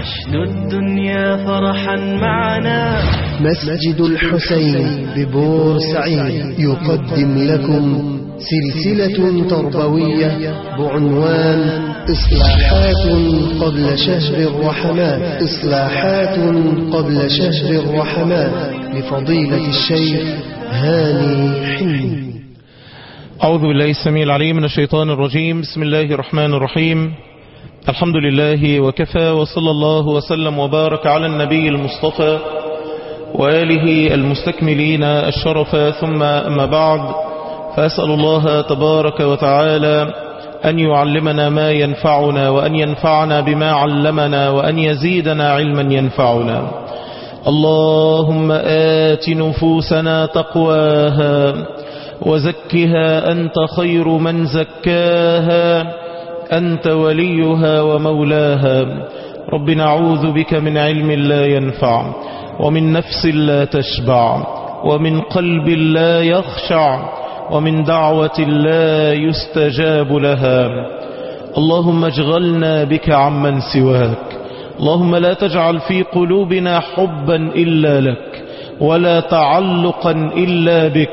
نشدو الدنيا فرحا معنا مسجد الحسين ببورسعيد يقدم لكم سلسلة تربوية بعنوان إصلاحات قبل شهر الرحمات إصلاحات قبل شهر الرحمات لفضيلة الشيخ هاني حلمي أعوذ بالله السميع العليم من الشيطان الرجيم بسم الله الرحمن الرحيم الحمد لله وكفى وصلى الله وسلم وبارك على النبي المصطفى وآله المستكملين الشرف ثم أما بعد فأسأل الله تبارك وتعالى أن يعلمنا ما ينفعنا وأن ينفعنا بما علمنا وأن يزيدنا علما ينفعنا اللهم آت نفوسنا تقواها وزكها أنت خير من زكاها أنت وليها ومولاها رب نعوذ بك من علم لا ينفع ومن نفس لا تشبع ومن قلب لا يخشع ومن دعوة لا يستجاب لها اللهم اشغلنا بك عمن سواك اللهم لا تجعل في قلوبنا حبا إلا لك ولا تعلقا إلا بك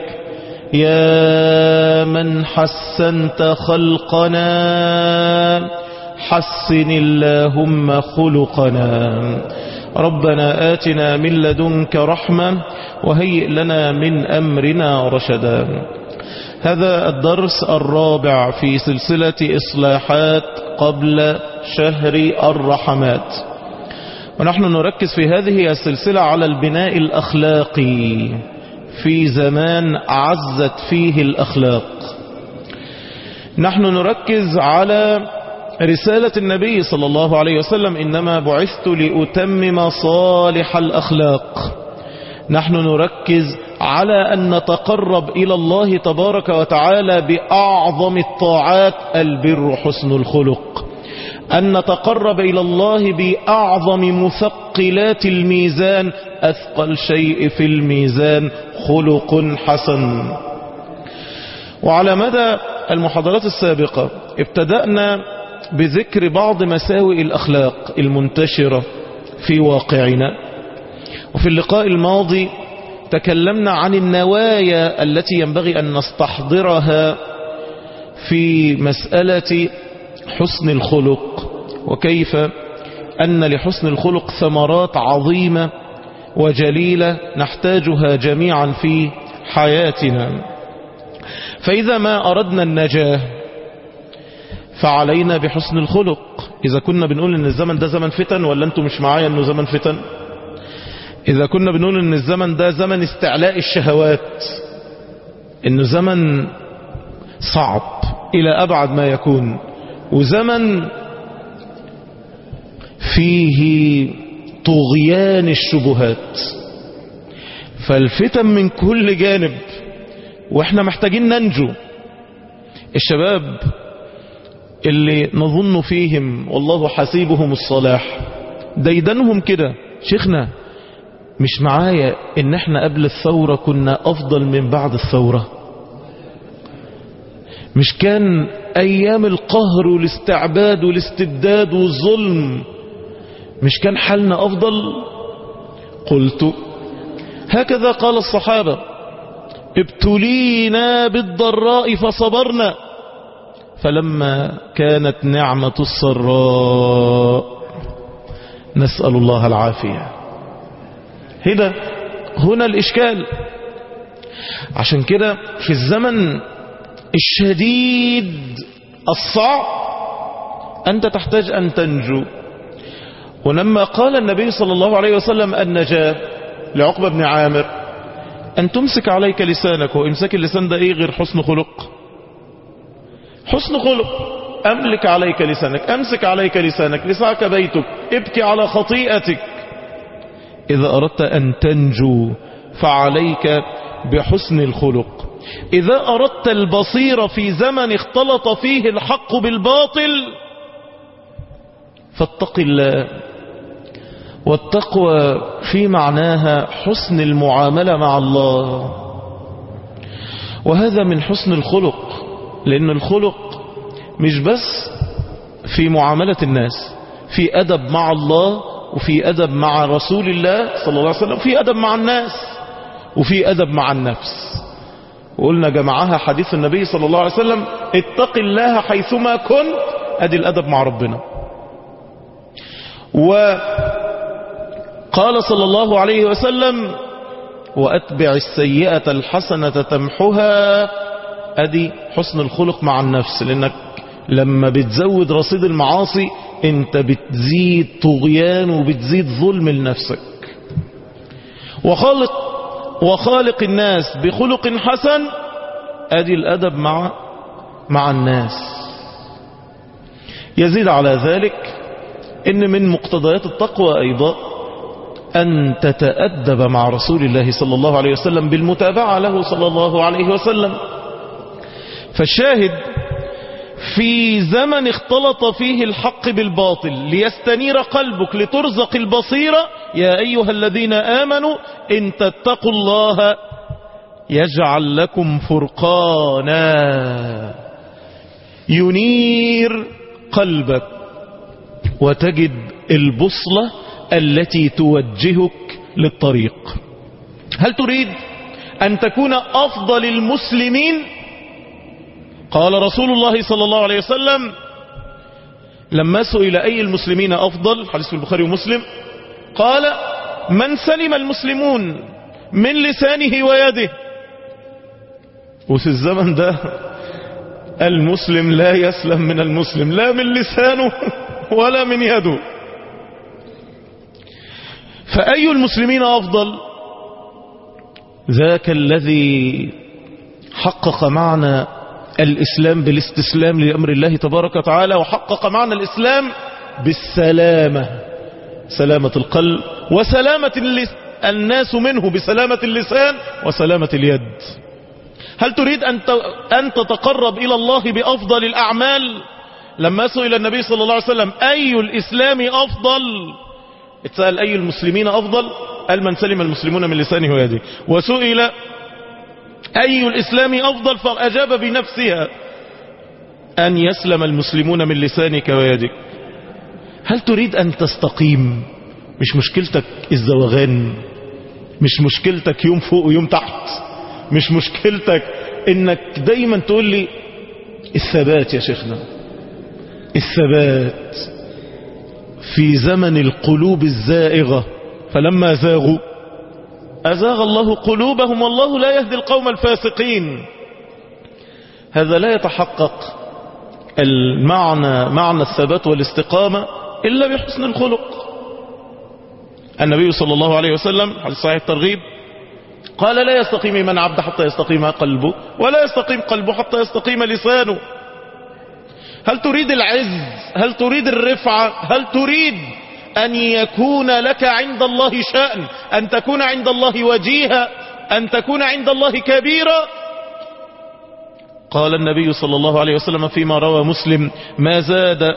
يا من حسنت خلقنا حسن اللهم خلقنا ربنا آتنا من لدنك رحمة وهيئ لنا من أمرنا رشدا هذا الدرس الرابع في سلسلة إصلاحات قبل شهر الرحمات ونحن نركز في هذه السلسلة على البناء الأخلاقي في زمان عزت فيه الأخلاق نحن نركز على رسالة النبي صلى الله عليه وسلم إنما بعثت لأتمم صالح الأخلاق نحن نركز على أن نتقرب إلى الله تبارك وتعالى بأعظم الطاعات البر حسن الخلق أن نتقرب إلى الله بأعظم مثقلات الميزان أثقل شيء في الميزان خلق حسن وعلى مدى المحاضرات السابقة ابتدأنا بذكر بعض مساوئ الأخلاق المنتشرة في واقعنا وفي اللقاء الماضي تكلمنا عن النوايا التي ينبغي أن نستحضرها في مسألة حسن الخلق وكيف أن لحسن الخلق ثمرات عظيمة وجليلة نحتاجها جميعا في حياتنا فإذا ما أردنا النجاة فعلينا بحسن الخلق إذا كنا بنقول أن الزمن ده زمن فتن ولا أنتم مش معايا أنه زمن فتن إذا كنا بنقول أن الزمن ده زمن استعلاء الشهوات أنه زمن صعب إلى أبعد ما يكون وزمن فيه طغيان الشبهات فالفتن من كل جانب واحنا محتاجين ننجو الشباب اللي نظن فيهم والله حسيبهم الصلاح ديدنهم كده شيخنا مش معايا ان احنا قبل الثورة كنا افضل من بعد الثورة مش كان ايام القهر والاستعباد والاستبداد والظلم مش كان حالنا افضل قلت هكذا قال الصحابة ابتلينا بالضراء فصبرنا فلما كانت نعمة السراء نسأل الله العافية هنا هنا الإشكال عشان كده في الزمن الشديد الصعب أنت تحتاج أن تنجو ولما قال النبي صلى الله عليه وسلم النجاة لعقبة بن عامر أن تمسك عليك لسانك وإمساك اللسان ده إيه غير حسن خلق حسن خلق أملك عليك لسانك أمسك عليك لسانك لسعك بيتك ابكي على خطيئتك إذا أردت أن تنجو فعليك بحسن الخلق إذا أردت البصيرة في زمن اختلط فيه الحق بالباطل فاتق الله والتقوى في معناها حسن المعاملة مع الله وهذا من حسن الخلق لأن الخلق مش بس في معاملة الناس في أدب مع الله وفي أدب مع رسول الله صلى الله عليه وسلم وفي أدب مع الناس وفي أدب مع النفس وقلنا جمعها حديث النبي صلى الله عليه وسلم اتق الله حيثما كنت ادي الادب مع ربنا وقال صلى الله عليه وسلم واتبع السيئة الحسنة تمحها ادي حسن الخلق مع النفس لانك لما بتزود رصيد المعاصي انت بتزيد طغيان وبتزيد ظلم لنفسك وخالق وخالق الناس بخلق حسن ادي الادب مع مع الناس يزيد على ذلك ان من مقتضيات التقوى ايضا ان تتأدب مع رسول الله صلى الله عليه وسلم بالمتابعة له صلى الله عليه وسلم فالشاهد في زمن اختلط فيه الحق بالباطل ليستنير قلبك لترزق البصيرة يا أيها الذين آمنوا إن تتقوا الله يجعل لكم فرقانا ينير قلبك وتجد البصلة التي توجهك للطريق هل تريد أن تكون أفضل المسلمين قال رسول الله صلى الله عليه وسلم لما سئل أي المسلمين أفضل حديث في البخاري ومسلم قال من سلم المسلمون من لسانه ويده وفي الزمن ده المسلم لا يسلم من المسلم لا من لسانه ولا من يده فأي المسلمين أفضل ذاك الذي حقق معنى الإسلام بالاستسلام لأمر الله تبارك وتعالى وحقق معنى الإسلام بالسلامة سلامة القلب وسلامة الناس منه بسلامة اللسان وسلامة اليد هل تريد أن تتقرب إلى الله بأفضل الأعمال لما سئل النبي صلى الله عليه وسلم أي الإسلام أفضل اتسأل أي المسلمين أفضل قال من سلم المسلمون من لسانه ويده وسئل أي الإسلام أفضل فأجاب بنفسها أن يسلم المسلمون من لسانك ويدك هل تريد أن تستقيم مش مشكلتك الزوغان مش مشكلتك يوم فوق ويوم تحت مش مشكلتك انك دايما تقول لي الثبات يا شيخنا الثبات في زمن القلوب الزائغة فلما زاغوا أزاغ الله قلوبهم والله لا يهدي القوم الفاسقين هذا لا يتحقق المعنى معنى الثبات والاستقامة إلا بحسن الخلق النبي صلى الله عليه وسلم حديث صحيح الترغيب قال لا يستقيم من عبد حتى يستقيم قلبه ولا يستقيم قلبه حتى يستقيم لسانه هل تريد العز هل تريد الرفعة هل تريد أن يكون لك عند الله شأن أن تكون عند الله وجيها أن تكون عند الله كبيرا قال النبي صلى الله عليه وسلم فيما روى مسلم ما زاد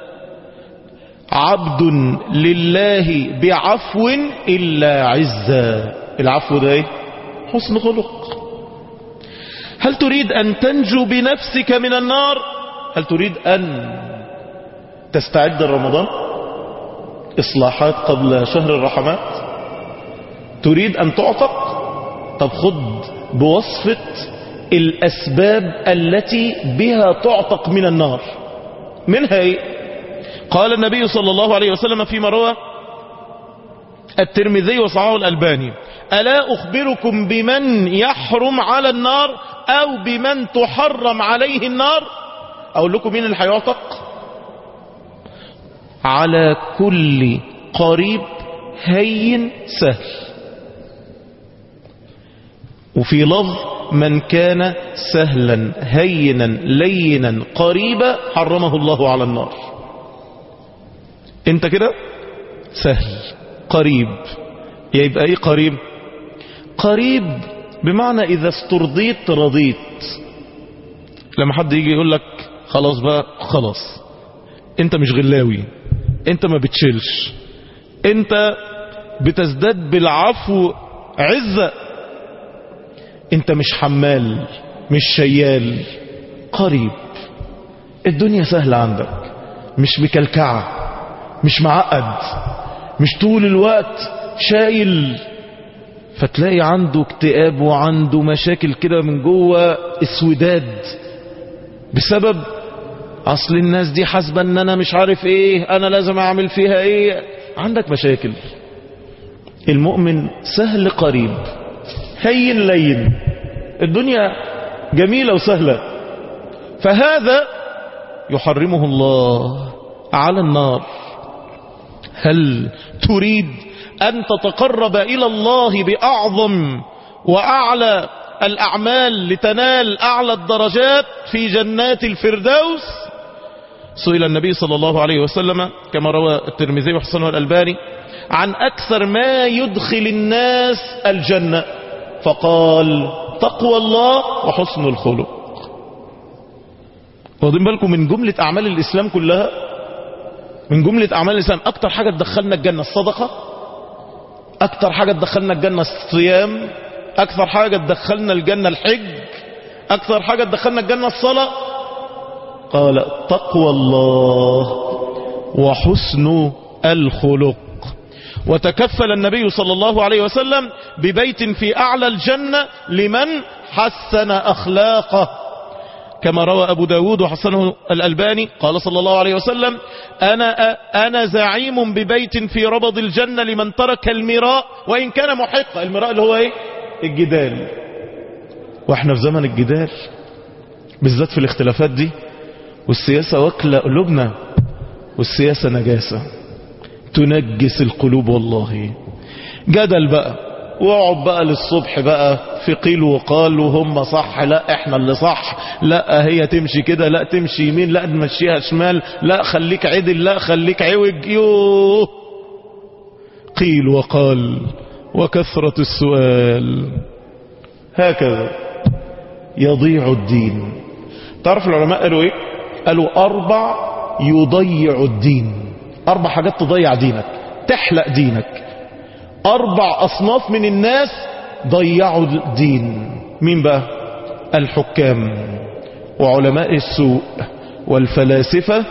عبد لله بعفو إلا عزا العفو ده ايه حسن خلق هل تريد أن تنجو بنفسك من النار هل تريد أن تستعد رمضان إصلاحات قبل شهر الرحمات تريد أن تعتق طب خد بوصفة الأسباب التي بها تعتق من النار منها ايه قال النبي صلى الله عليه وسلم فيما روى الترمذي وصححه الألباني ألا أخبركم بمن يحرم على النار أو بمن تحرم عليه النار أقول لكم مين اللي هيعتق على كل قريب هين سهل وفي لفظ من كان سهلا هينا لينا قريبا حرمه الله على النار انت كده سهل قريب يبقى ايه قريب قريب بمعنى اذا استرضيت رضيت لما حد يجي يقول لك خلاص بقى خلاص انت مش غلاوي انت ما بتشيلش انت بتزداد بالعفو عزة انت مش حمال مش شيال قريب الدنيا سهلة عندك مش مكلكعة مش معقد مش طول الوقت شايل فتلاقي عنده اكتئاب وعنده مشاكل كده من جوه اسوداد بسبب اصل الناس دي حاسبه ان انا مش عارف ايه انا لازم اعمل فيها ايه عندك مشاكل المؤمن سهل قريب هين لين الدنيا جميلة وسهلة فهذا يحرمه الله على النار هل تريد أن تتقرب إلى الله بأعظم وأعلى الأعمال لتنال أعلى الدرجات في جنات الفردوس سئل النبي صلى الله عليه وسلم كما روى الترمذي وحسنه الألباني عن أكثر ما يدخل الناس الجنة فقال تقوى الله وحسن الخلق واخدين بالكم من جملة أعمال الإسلام كلها من جملة أعمال الإسلام أكتر حاجة تدخلنا الجنة الصدقة أكتر حاجة تدخلنا الجنة الصيام أكثر حاجة تدخلنا الجنة الحج أكثر حاجة تدخلنا الجنة الصلاة قال تقوى الله وحسن الخلق وتكفل النبي صلى الله عليه وسلم ببيت في أعلى الجنة لمن حسن أخلاقه كما روى أبو داود وحسنه الألباني قال صلى الله عليه وسلم أنا, أنا زعيم ببيت في ربض الجنة لمن ترك المراء وإن كان محق المراء اللي هو إيه الجدال وإحنا في زمن الجدال بالذات في الاختلافات دي والسياسة واكلة قلوبنا والسياسة نجاسة تنجس القلوب والله جدل بقى واقعد بقى للصبح بقى في قيل وقال وهم صح لا احنا اللي صح لا هي تمشي كده لا تمشي يمين لا نمشيها شمال لا خليك عدل لا خليك عوج يوه قيل وقال وكثرة السؤال هكذا يضيع الدين تعرف العلماء قالوا ايه قالوا اربع يضيع الدين اربع حاجات تضيع دينك تحلق دينك اربع اصناف من الناس ضيعوا الدين مين بقى الحكام وعلماء السوء والفلاسفة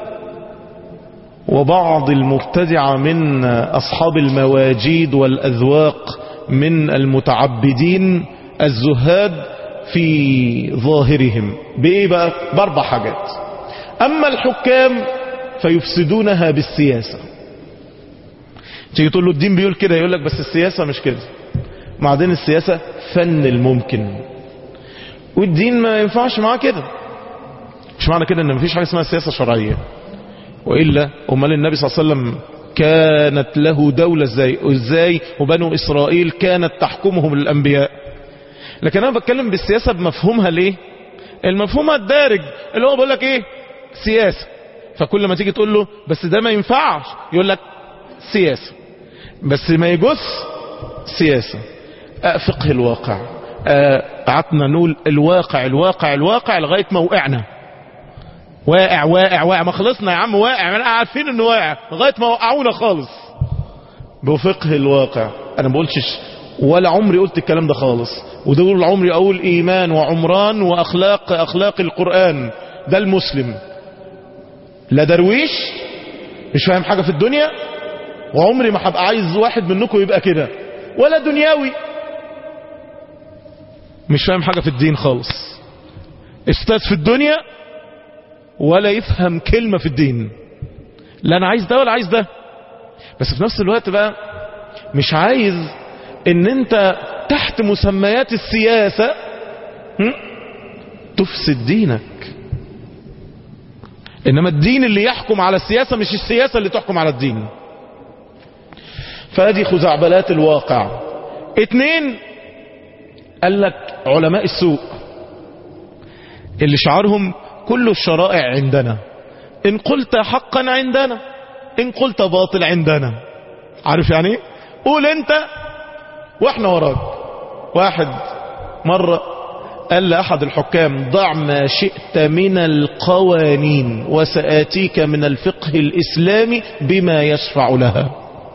وبعض المبتدعة من اصحاب المواجيد والاذواق من المتعبدين الزهاد في ظاهرهم بايه بقى باربع حاجات اما الحكام فيفسدونها بالسياسة تيجي تقول له الدين بيقول كده يقول لك بس السياسة مش كده بعدين السياسة فن الممكن والدين ما ينفعش معاه كده مش معنى كده ان مفيش حاجة اسمها سياسة شرعية وإلا أمال النبي صلى الله عليه وسلم كانت له دولة ازاي ازاي وبنو إسرائيل كانت تحكمهم الأنبياء لكن أنا بتكلم بالسياسة بمفهومها ليه المفهوم الدارج اللي هو بقول لك ايه سياسة فكل ما تيجي تقول له بس ده ما ينفعش يقول لك سياسة بس ما يجوز سياسة فقه الواقع قعدنا نقول الواقع الواقع الواقع لغاية ما وقعنا واقع واقع واقع ما خلصنا يا عم واقع ما عارفين انه واقع لغاية ما وقعونا خالص بفقه الواقع انا ما بقولش ولا عمري قلت الكلام ده خالص ودول عمري اقول ايمان وعمران واخلاق اخلاق القرآن ده المسلم لا درويش مش فاهم حاجة في الدنيا وعمري ما هبقى عايز واحد منكم يبقى كده ولا دنياوي مش فاهم حاجة في الدين خالص استاذ في الدنيا ولا يفهم كلمة في الدين لا انا عايز ده ولا عايز ده بس في نفس الوقت بقى مش عايز ان انت تحت مسميات السياسة تفسد دينك انما الدين اللي يحكم على السياسة مش السياسة اللي تحكم على الدين فهذه خزعبلات الواقع اتنين قال لك علماء السوء اللي شعارهم كل الشرائع عندنا ان قلت حقا عندنا ان قلت باطل عندنا عارف يعني ايه قول انت واحنا وراك واحد مرة قال لأحد الحكام ضع ما شئت من القوانين وسآتيك من الفقه الإسلامي بما يشفع لها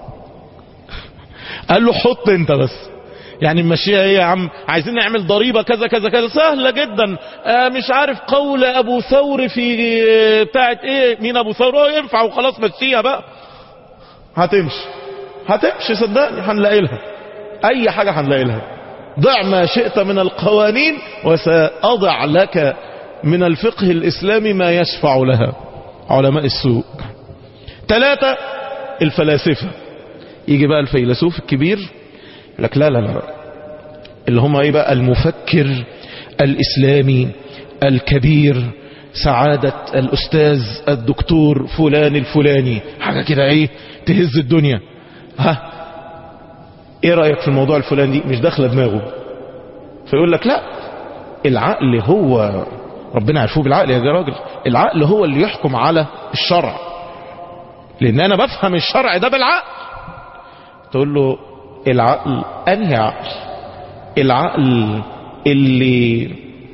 قال له حط انت بس يعني ماشيها ايه يا عم عايزين نعمل ضريبة كذا كذا كذا سهلة جدا آه مش عارف قول ابو ثور في بتاعت ايه مين ابو ثور هو ينفع وخلاص مشيها بقى هتمشي هتمشي صدقني هنلاقي لها اي حاجة هنلاقي لها ضع ما شئت من القوانين وسأضع لك من الفقه الإسلامي ما يشفع لها علماء السوء ثلاثة الفلاسفة يجي بقى الفيلسوف الكبير يقول لك لا لا لا اللي هم ايه بقى المفكر الإسلامي الكبير سعادة الأستاذ الدكتور فلان الفلاني حاجة كده ايه تهز الدنيا ها ايه رأيك في الموضوع الفلاني دي مش داخله دماغه فيقول لك لا العقل هو ربنا عرفوه بالعقل يا راجل العقل هو اللي يحكم على الشرع لان انا بفهم الشرع ده بالعقل تقول له العقل انهي عقل العقل اللي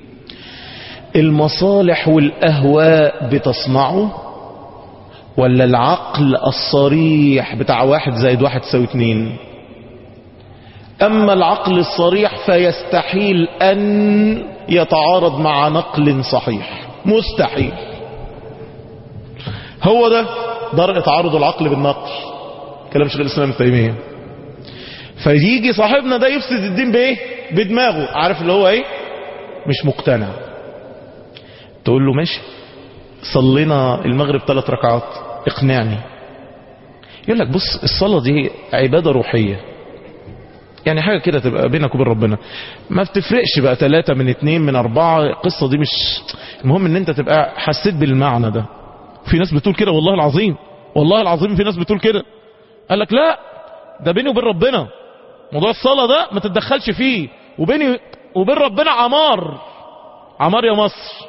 المصالح والاهواء بتصنعه ولا العقل الصريح بتاع واحد زائد واحد تساوي اتنين اما العقل الصريح فيستحيل ان يتعارض مع نقل صحيح مستحيل هو ده درء تعارض العقل بالنقل كلام شيخ الاسلام ابن تيميه فيجي صاحبنا ده يفسد الدين بايه بدماغه عارف اللي هو ايه مش مقتنع تقول له ماشي صلينا المغرب ثلاث ركعات اقنعني يقول لك بص الصلاة دي عبادة روحية يعني حاجة كده تبقى بينك وبين ربنا ما بتفرقش بقى ثلاثة من اتنين من اربعة القصة دي مش المهم ان انت تبقى حسيت بالمعنى ده في ناس بتقول كده والله العظيم والله العظيم في ناس بتقول كده قال لك لا ده بيني وبين ربنا موضوع الصلاة ده ما تتدخلش فيه وبيني وبين ربنا عمار عمار يا مصر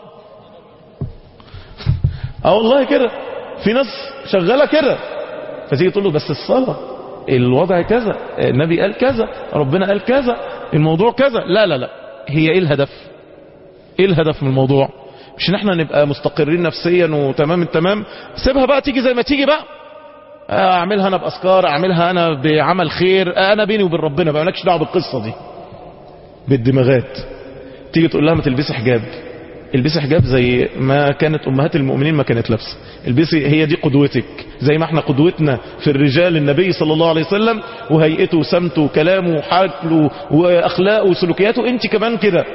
اه والله كده في ناس شغالة كده فتيجي تقول له بس الصلاة الوضع كذا النبي قال كذا ربنا قال كذا الموضوع كذا لا لا لا هي ايه الهدف ايه الهدف من الموضوع مش ان احنا نبقى مستقرين نفسيا وتمام التمام سيبها بقى تيجي زي ما تيجي بقى اعملها انا باذكار اعملها انا بعمل خير انا بيني وبين ربنا بقى مالكش دعوه بالقصه دي بالدماغات تيجي تقول لها ما تلبسي حجاب البسي حجاب زي ما كانت امهات المؤمنين ما كانت لابسه البسي هي دي قدوتك زي ما احنا قدوتنا في الرجال النبي صلى الله عليه وسلم وهيئته وسمته وكلامه وحاله واخلاقه وسلوكياته انت كمان كده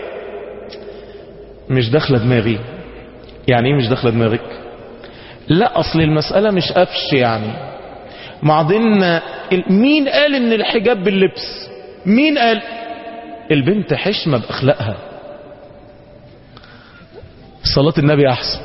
مش داخله دماغي يعني ايه مش داخله دماغك لا اصل المساله مش قفش يعني بعدين مين قال ان الحجاب باللبس مين قال البنت حشمه باخلاقها صلاة النبي أحسن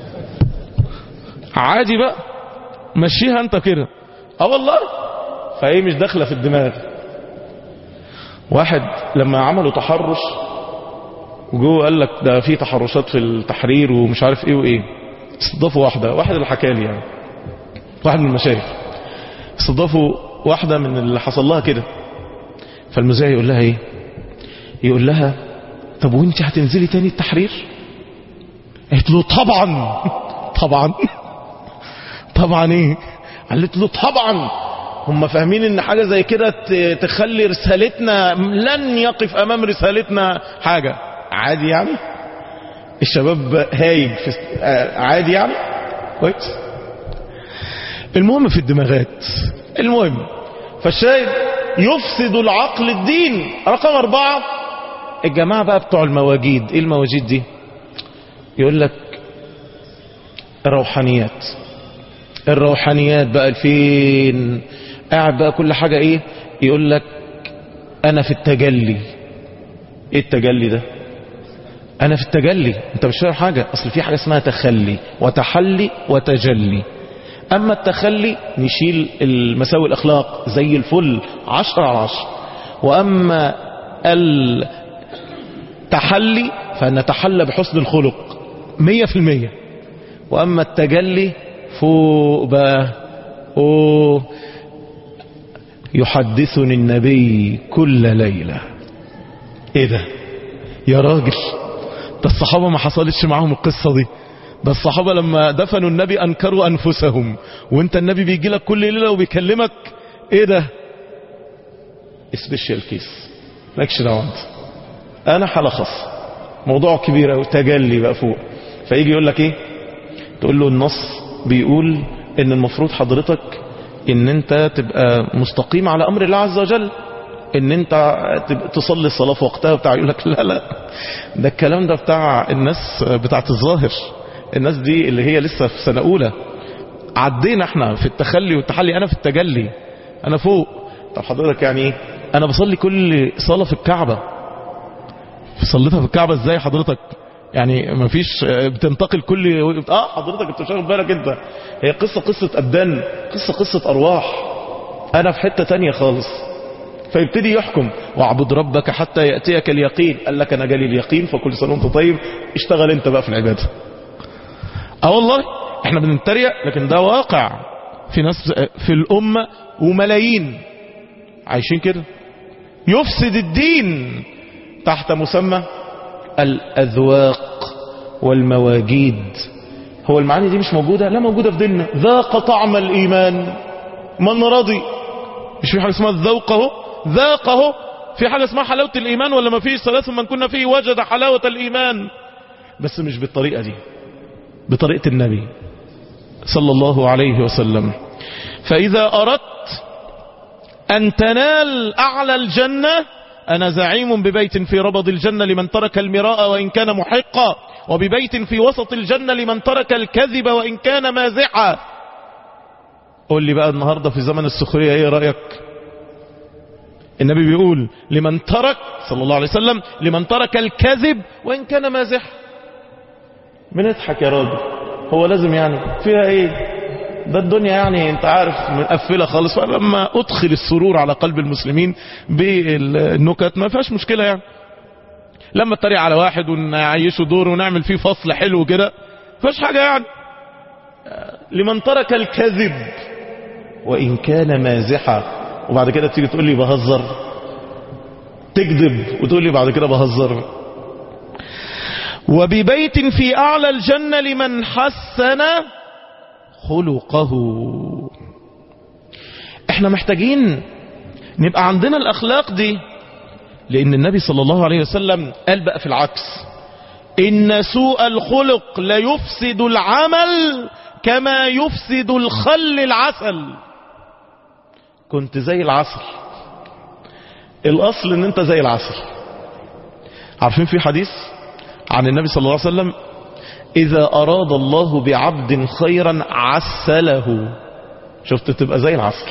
عادي بقى مشيها أنت كده اه والله فايه مش داخله في الدماغ واحد لما عملوا تحرش وجوه قال لك ده في تحرشات في التحرير ومش عارف ايه وايه استضافوا واحده واحد اللي حكى لي يعني واحد من المشايخ استضافوا واحده من اللي حصل لها كده فالمذيع يقول لها ايه يقول لها طب وانت هتنزلي تاني التحرير قالت له طبعا طبعا طبعا ايه قالت له طبعا هم فاهمين ان حاجة زي كده تخلي رسالتنا لن يقف امام رسالتنا حاجة عادي يعني الشباب هايج في عادي يعني كويس المهم في الدماغات المهم فالشاهد يفسد العقل الدين رقم اربعة الجماعة بقى بتوع المواجيد ايه المواجيد دي يقول لك الروحانيات الروحانيات بقى فين قاعد بقى كل حاجة ايه يقول لك انا في التجلي ايه التجلي ده انا في التجلي انت مش فاهم حاجة اصل في حاجة اسمها تخلي وتحلي وتجلي اما التخلي نشيل المساوي الاخلاق زي الفل عشرة على عشرة واما التحلي فنتحلى بحسن الخلق مية في المية واما التجلي فوق بقى أوه يحدثني النبي كل ليلة ايه ده يا راجل ده الصحابة ما حصلتش معاهم القصة دي ده الصحابة لما دفنوا النبي انكروا انفسهم وانت النبي بيجي لك كل ليلة وبيكلمك ايه ده سبيشال كيس مالكش دعوه انت انا حالة خاصة موضوع كبير قوي تجلي بقى فوق فيجي يقول لك ايه تقول له النص بيقول ان المفروض حضرتك ان انت تبقى مستقيم على امر الله عز وجل ان انت تبقى تصلي الصلاة في وقتها بتاع يقول لك لا لا ده الكلام ده بتاع الناس بتاعت الظاهر الناس دي اللي هي لسه في سنة اولى عدينا احنا في التخلي والتحلي انا في التجلي انا فوق طب حضرتك يعني ايه انا بصلي كل صلاة في الكعبة صليتها في الكعبة ازاي حضرتك يعني ما فيش بتنتقل كل اه حضرتك انت مش واخد بالك انت هي قصة قصة ابدان قصة قصة ارواح انا في حتة تانية خالص فيبتدي يحكم واعبد ربك حتى يأتيك اليقين قال لك انا جالي اليقين فكل سنة وانت طيب اشتغل انت بقى في العبادة اه والله احنا بنتريق لكن ده واقع في ناس في الامة وملايين عايشين كده يفسد الدين تحت مسمى الأذواق والمواجيد هو المعاني دي مش موجودة لا موجودة في ديننا ذاق طعم الإيمان من رضي مش في حاجة اسمها الذوق اهو ذاق اهو في حاجة اسمها حلاوة الإيمان ولا ما فيش ثلاث من كنا فيه وجد حلاوة الإيمان بس مش بالطريقة دي بطريقة النبي صلى الله عليه وسلم فإذا أردت أن تنال أعلى الجنة أنا زعيم ببيت في ربض الجنة لمن ترك المراء وإن كان محقا وببيت في وسط الجنة لمن ترك الكذب وإن كان مازحا قول لي بقى النهاردة في زمن السخرية ايه رأيك النبي بيقول لمن ترك صلى الله عليه وسلم لمن ترك الكذب وإن كان مازحا بنضحك يا راجل هو لازم يعني فيها ايه ده الدنيا يعني انت عارف مقفله خالص فلما ادخل السرور على قلب المسلمين بالنكت ما فيهاش مشكله يعني لما اتريق على واحد ونعيشه دور ونعمل فيه فصل حلو كده فيهاش حاجه يعني لمن ترك الكذب وان كان مازحا وبعد كده تيجي تقول لي بهزر تكذب وتقول لي بعد كده بهزر وببيت في اعلى الجنه لمن حسن خلقه احنا محتاجين نبقى عندنا الاخلاق دي لان النبي صلى الله عليه وسلم قال بقى في العكس ان سوء الخلق ليفسد العمل كما يفسد الخل العسل كنت زي العسل الاصل ان انت زي العسل عارفين في حديث عن النبي صلى الله عليه وسلم إذا أراد الله بعبد خيرا عسله شفت تبقى زي العسل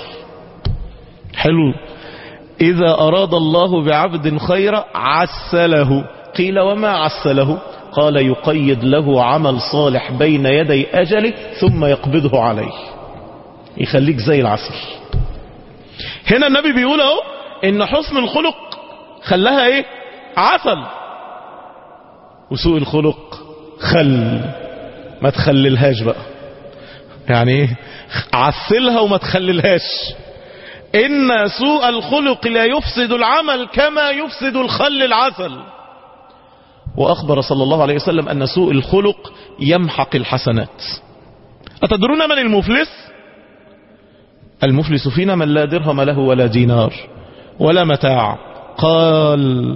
حلو إذا أراد الله بعبد خيرا عسله قيل وما عسله قال يقيد له عمل صالح بين يدي أجله ثم يقبضه عليه يخليك زي العسل هنا النبي بيقول اهو ان حسن الخلق خلاها ايه عسل وسوء الخلق خل ما تخللهاش بقى يعني ايه عسلها وما تخللهاش ان سوء الخلق لا يفسد العمل كما يفسد الخل العسل واخبر صلى الله عليه وسلم ان سوء الخلق يمحق الحسنات اتدرون من المفلس المفلس فينا من لا درهم له ولا دينار ولا متاع قال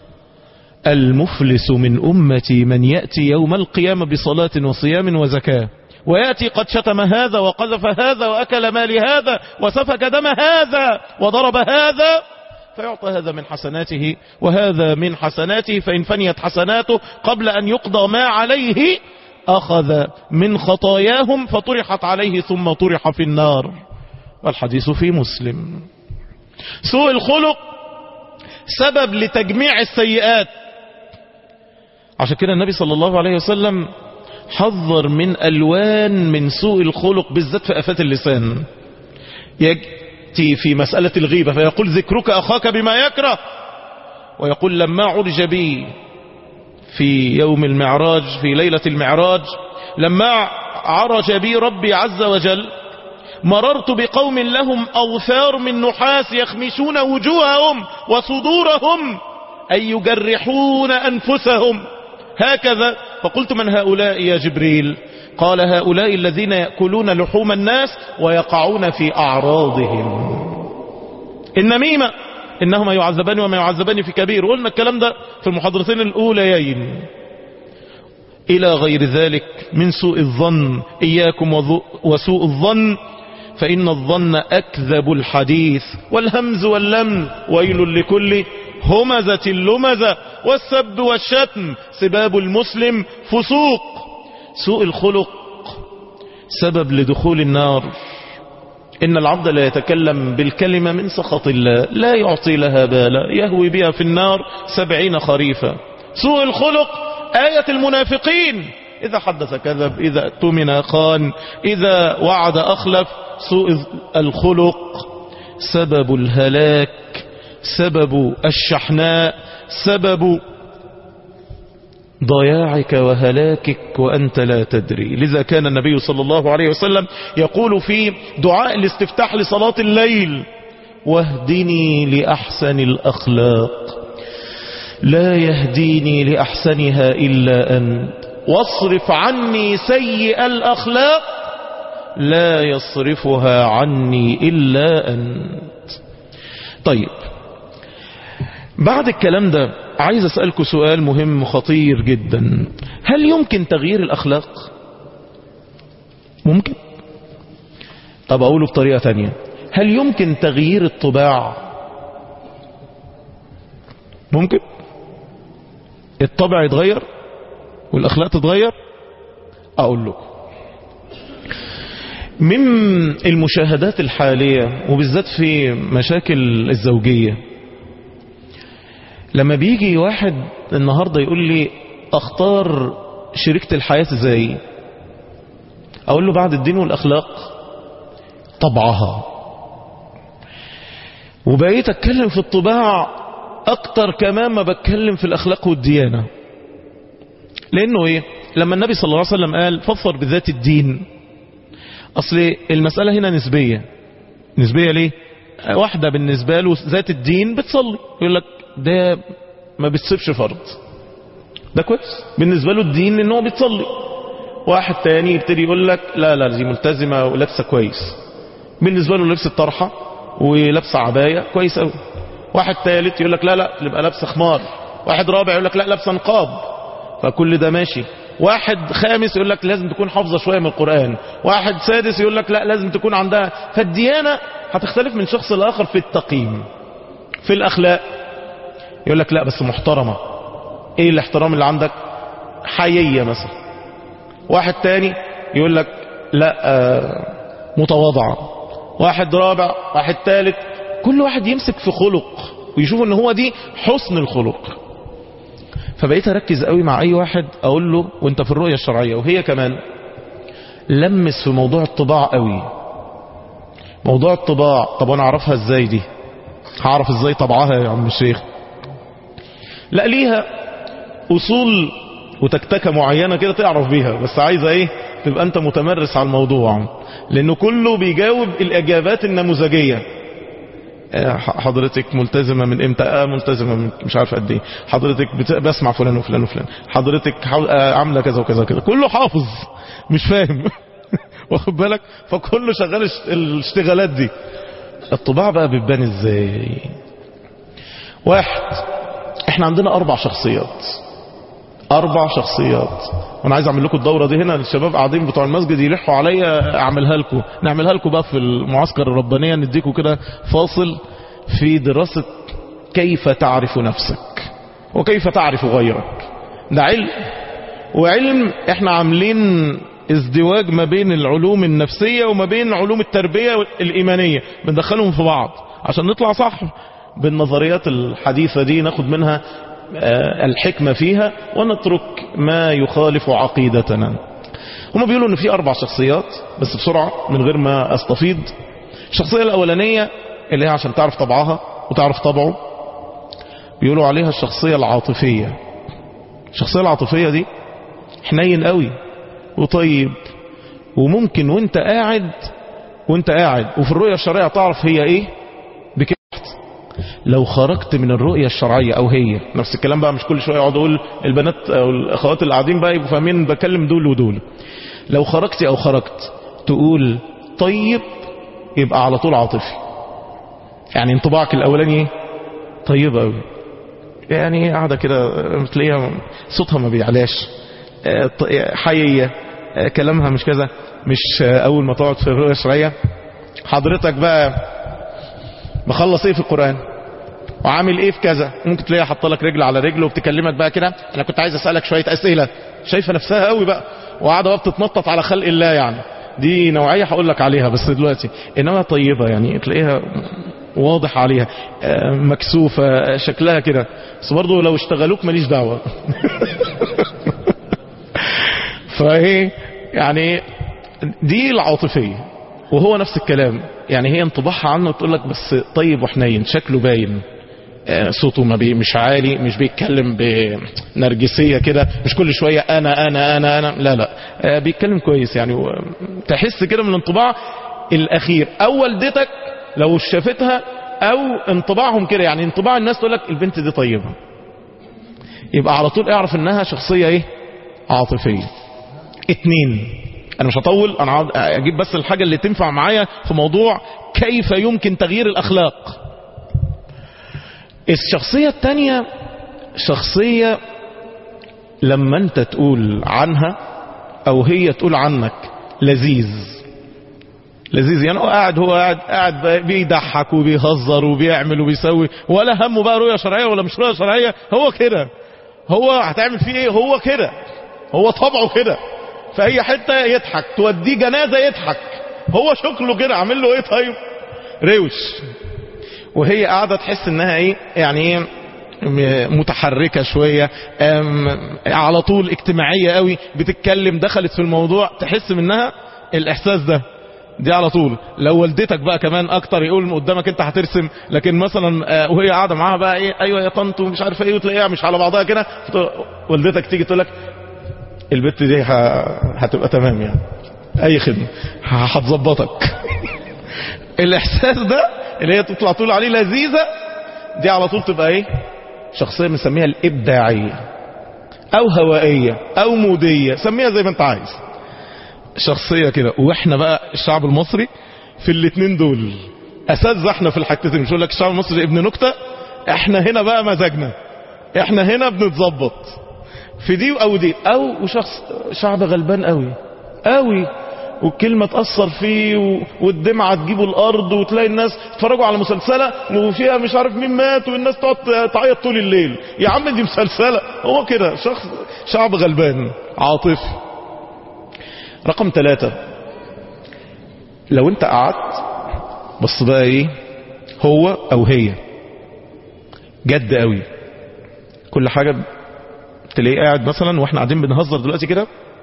المفلس من أمتي من يأتي يوم القيامة بصلاة وصيام وزكاة ويأتي قد شتم هذا وقذف هذا وأكل مال هذا وسفك دم هذا وضرب هذا فيعطى هذا من حسناته وهذا من حسناته فإن فنيت حسناته قبل أن يقضى ما عليه أخذ من خطاياهم فطرحت عليه ثم طرح في النار والحديث في مسلم سوء الخلق سبب لتجميع السيئات عشان كده النبي صلى الله عليه وسلم حذر من ألوان من سوء الخلق بالذات في أفات اللسان يأتي في مسألة الغيبة فيقول ذكرك أخاك بما يكره ويقول لما عرج بي في يوم المعراج في ليلة المعراج لما عرج بي ربي عز وجل مررت بقوم لهم أوثار من نحاس يخمشون وجوههم وصدورهم أي يجرحون أنفسهم هكذا فقلت من هؤلاء يا جبريل قال هؤلاء الذين يأكلون لحوم الناس ويقعون في أعراضهم النميمة إنهما يعذبان وما يعذبان في كبير قلنا الكلام ده في المحاضرتين الأوليين إلى غير ذلك من سوء الظن إياكم وسوء الظن فإن الظن أكذب الحديث والهمز واللم ويل لكل همزة لمزة والسب والشتم سباب المسلم فسوق سوء الخلق سبب لدخول النار إن العبد لا يتكلم بالكلمة من سخط الله لا يعطي لها بالا يهوي بها في النار سبعين خريفا سوء الخلق آية المنافقين إذا حدث كذب إذا اؤتمن خان إذا وعد أخلف سوء الخلق سبب الهلاك سبب الشحناء سبب ضياعك وهلاكك وأنت لا تدري لذا كان النبي صلى الله عليه وسلم يقول في دعاء الاستفتاح لصلاة الليل واهدني لأحسن الأخلاق لا يهديني لأحسنها إلا أنت واصرف عني سيء الأخلاق لا يصرفها عني إلا أنت طيب بعد الكلام ده عايز أسألكم سؤال مهم خطير جدا هل يمكن تغيير الأخلاق ممكن طب أقوله بطريقة تانية هل يمكن تغيير الطباع ممكن الطبع يتغير والأخلاق تتغير أقول لكم من المشاهدات الحالية وبالذات في مشاكل الزوجية لما بيجي واحد النهاردة يقول لي اختار شريكة الحياة ازاي اقول له بعد الدين والاخلاق طبعها وبقيت اتكلم في الطباع اكتر كمان ما بتكلم في الاخلاق والديانة لانه ايه لما النبي صلى الله عليه وسلم قال فظفر بذات الدين اصل المسألة هنا نسبية نسبية ليه واحدة بالنسبة له ذات الدين بتصلي يقول لك ده ما بتسيبش فرض ده كويس بالنسبة له الدين ان هو بيتصلي واحد تاني يبتدي يقول لك لا لا دي ملتزمة ولابسة كويس بالنسبة له لبس الطرحة ولابسة عباية كويس قوي واحد تالت يقول لك لا لا تبقى لابسة خمار واحد رابع يقول لك لا لابسة نقاب فكل ده ماشي واحد خامس يقول لك لازم تكون حافظة شوية من القرآن واحد سادس يقول لك لا لازم تكون عندها فالديانة هتختلف من شخص لآخر في التقييم في الأخلاق يقول لك لا بس محترمة ايه الاحترام اللي عندك حيية مثلا واحد تاني يقول لك لا آه متواضعة واحد رابع واحد تالت كل واحد يمسك في خلق ويشوف ان هو دي حسن الخلق فبقيت اركز قوي مع اي واحد اقول له وانت في الرؤية الشرعية وهي كمان لمس في موضوع الطباع قوي موضوع الطباع طب انا اعرفها ازاي دي هعرف ازاي طبعها يا عم الشيخ لا ليها اصول وتكتكة معينة كده تعرف بيها بس عايزة ايه تبقى انت متمرس على الموضوع لانه كله بيجاوب الاجابات النموذجية حضرتك ملتزمة من امتى اه ملتزمة من مش عارف قد ايه حضرتك بت... بسمع فلان وفلان وفلان حضرتك حو... آه عاملة كذا وكذا وكذا كله حافظ مش فاهم واخد بالك فكله شغال الاشتغالات دي الطباع بقى بتبان ازاي واحد احنا عندنا اربع شخصيات اربع شخصيات وانا عايز اعمل لكم الدوره دي هنا الشباب قاعدين بتوع المسجد يلحوا عليا اعملها لكم نعملها لكم بقى في المعسكر الربانيه نديكم كده فاصل في دراسه كيف تعرف نفسك وكيف تعرف غيرك ده علم وعلم احنا عاملين ازدواج ما بين العلوم النفسيه وما بين علوم التربيه الايمانيه بندخلهم في بعض عشان نطلع صح بالنظريات الحديثه دي ناخد منها الحكمة فيها ونترك ما يخالف عقيدتنا هم بيقولوا ان في اربع شخصيات بس بسرعة من غير ما استفيض الشخصية الاولانية اللي هي عشان تعرف طبعها وتعرف طبعه بيقولوا عليها الشخصية العاطفية الشخصية العاطفية دي حنين قوي وطيب وممكن وانت قاعد وانت قاعد وفي الرؤية الشرعية تعرف هي ايه لو خرجت من الرؤية الشرعية او هي نفس الكلام بقى مش كل شوية اقعد اقول البنات او الاخوات اللي قاعدين بقى يبقوا فاهمين بكلم دول ودول لو خرجت او خرجت تقول طيب يبقى على طول عاطفي يعني انطباعك الاولاني ايه طيبة قوي يعني قاعدة كده تلاقيها صوتها ما بيعلاش حيية كلامها مش كذا مش اول ما تقعد في الرؤية الشرعية حضرتك بقى مخلص ايه في القرآن وعامل ايه في كذا ممكن تلاقيها حاطه لك رجل على رجل وبتكلمك بقى كده انا كنت عايز اسالك شويه اسئله شايفه نفسها قوي بقى وقاعده بقى بتتنطط على خلق الله يعني دي نوعيه هقول لك عليها بس دلوقتي انما طيبه يعني تلاقيها واضح عليها آه، مكسوفه آه، شكلها كده بس برضه لو اشتغلوك ماليش دعوه فايه يعني دي العاطفيه وهو نفس الكلام يعني هي انطباعها عنه تقول لك بس طيب وحنين شكله باين آه، صوته ما بي مش عالي مش بيتكلم بنرجسية كده مش كل شوية أنا أنا أنا أنا لا لا آه، بيتكلم كويس يعني و- تحس كده من الانطباع الأخير أو والدتك لو شافتها أو انطباعهم كده يعني انطباع الناس تقول لك البنت دي طيبة يبقى على طول اعرف انها شخصية ايه عاطفية اتنين انا مش هطول انا عاوز اجيب بس الحاجة اللي تنفع معايا في موضوع كيف يمكن تغيير الاخلاق الشخصية التانية شخصية لما انت تقول عنها او هي تقول عنك لذيذ لذيذ يعني هو قاعد هو قاعد قاعد بيضحك وبيهزر وبيعمل وبيسوي ولا همه بقى رؤية شرعية ولا مش رؤية شرعية هو كده هو هتعمل فيه ايه هو كده هو طبعه كده في اي حتة يضحك توديه جنازة يضحك هو شكله كده عامل له ايه طيب روش وهي قاعدة تحس انها ايه يعني ايه م- متحركة شوية أم، على طول اجتماعية قوي بتتكلم دخلت في الموضوع تحس منها الاحساس ده دي على طول لو والدتك بقى كمان اكتر يقول قدامك انت هترسم لكن مثلا آه، وهي قاعده معاها بقى ايه ايوه يا طنط ومش عارفه ايه وتلاقيها مش على بعضها كده فتقول- والدتك تيجي تقول لك البت دي ه- هتبقى تمام يعني اي خدمه ه- هتظبطك الاحساس ده اللي هي تطلع تقول عليه لذيذه دي على طول تبقى ايه شخصيه بنسميها الابداعيه او هوائيه او موديه سميها زي ما انت عايز شخصية كده واحنا بقى الشعب المصري في الاتنين دول اساتذه احنا في الحتتين مش اقول لك الشعب المصري ابن نكتة احنا هنا بقى مزاجنا احنا هنا بنتظبط في دي او دي او شخص شعب غلبان قوي قوي والكلمة تأثر فيه و- والدمعة تجيبه الأرض وتلاقي الناس اتفرجوا على مسلسلة وفيها مش عارف مين مات والناس تقعد تعيط طول الليل يا عم دي مسلسلة هو كده شخص شعب غلبان عاطفي رقم ثلاثة لو انت قعدت بص بقى ايه هو او هي جد قوي كل حاجة تلاقيه قاعد مثلا واحنا قاعدين بنهزر دلوقتي كده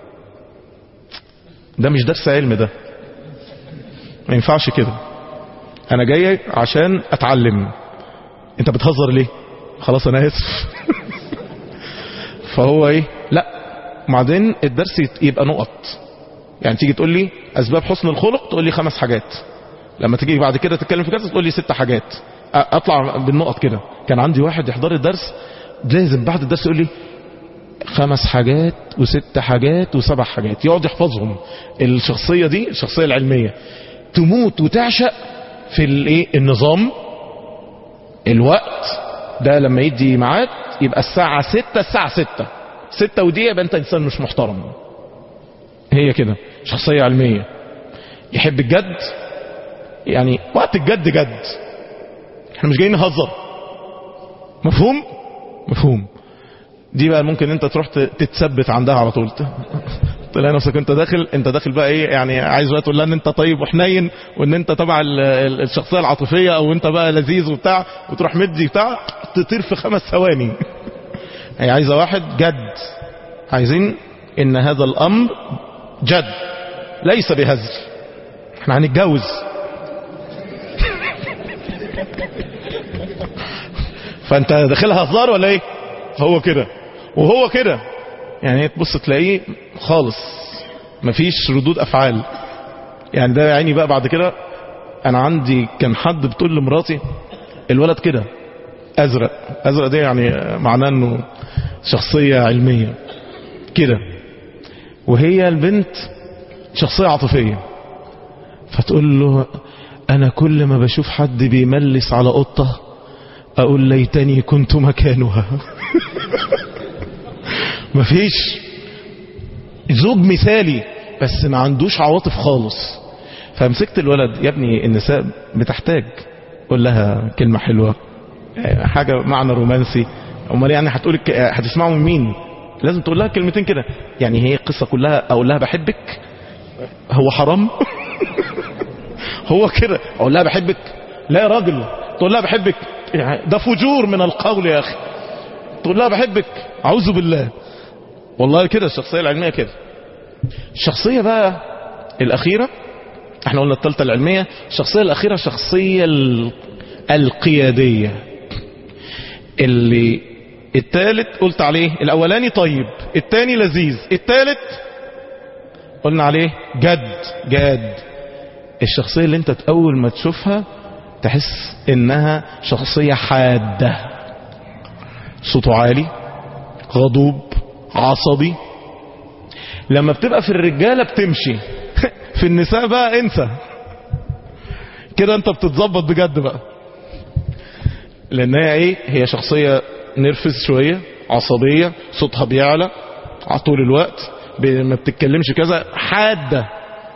ده مش درس علم ده ما ينفعش كده انا جاي عشان اتعلم انت بتهزر ليه خلاص انا اسف فهو ايه لا بعدين الدرس يت- يبقى نقط يعني تيجي تقول لي اسباب حسن الخلق تقول لي خمس حاجات لما تيجي بعد كده تتكلم في كذا تقول لي ست حاجات أ- اطلع بالنقط كده كان عندي واحد يحضر الدرس لازم بعد الدرس يقول لي خمس حاجات وست حاجات وسبع حاجات يقعد يحفظهم الشخصية دي الشخصية العلمية تموت وتعشق في الايه النظام الوقت ده لما يدي ميعاد يبقى الساعة ستة الساعة ستة ستة ودقيقة يبقى انت انسان مش محترم هي كده شخصية علمية يحب الجد يعني وقت الجد جد احنا مش جايين نهزر مفهوم مفهوم دي بقى ممكن انت تروح ت- تتثبت عندها على طول ت- تلاقي نفسك انت داخل انت داخل بقى ايه يعني عايز بقى تقول لها ان انت طيب وحنين وان انت تبع ال- ال- الشخصيه العاطفيه او انت بقى لذيذ وبتاع وتروح مدي بتاع تطير في خمس ثواني هي عايزه واحد جد عايزين ان هذا الامر جد ليس بهزل احنا هنتجوز فانت داخلها هزار ولا ايه هو كده وهو كده يعني تبص تلاقيه خالص مفيش ردود افعال يعني ده يعني بقى بعد كده انا عندي كان حد بتقول لمراتي الولد كده ازرق ازرق ده يعني معناه انه شخصية علمية كده وهي البنت شخصية عاطفية فتقول له انا كل ما بشوف حد بيملس على قطة اقول ليتني كنت مكانها مفيش زوج مثالي بس ما عندوش عواطف خالص فمسكت الولد يا ابني النساء بتحتاج قول لها كلمة حلوة حاجة معنى رومانسي امال يعني هتقول هتسمعوا من مين لازم تقول لها كلمتين كده يعني هي القصة كلها اقول لها بحبك هو حرام هو كده اقول لها بحبك لا يا راجل تقول لها بحبك يعني ده فجور من القول يا اخي تقول لها بحبك اعوذ بالله والله كده الشخصية العلمية كده الشخصية بقى الاخيرة احنا قلنا الثالثة العلمية الشخصية الاخيرة الشخصية القيادية اللي الثالث قلت عليه الاولاني طيب الثاني لذيذ الثالث قلنا عليه جد جاد الشخصية اللي انت اول ما تشوفها تحس انها شخصية حادة صوته عالي غضوب عصبي لما بتبقى في الرجالة بتمشي في النساء بقى انسى كده انت بتتظبط بجد بقى لان هي ايه هي شخصية نرفز شوية عصبية صوتها بيعلى على طول الوقت ما بتتكلمش كذا حادة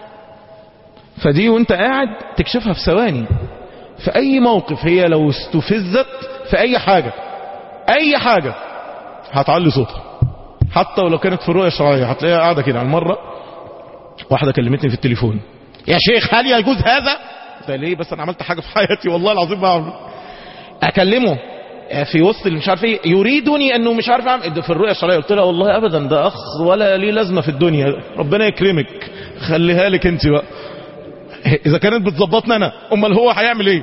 فدي وانت قاعد تكشفها في ثواني في اي موقف هي لو استفزت في اي حاجة اي حاجة هتعلي صوتها حتى ولو كانت في الرؤية الشرعية هتلاقيها قاعدة كده على مرة واحدة كلمتني في التليفون يا شيخ هل يجوز هذا ده ليه بس انا عملت حاجة في حياتي والله العظيم بعمل اكلمه في وسط اللي مش عارف ايه يريدني انه مش عارف اعمل في الرؤيا الشرعيه قلت لها والله ابدا ده اخ ولا ليه لازمه في الدنيا ربنا يكرمك خليها لك انت بقى اذا كانت بتظبطنا انا امال هو هيعمل ايه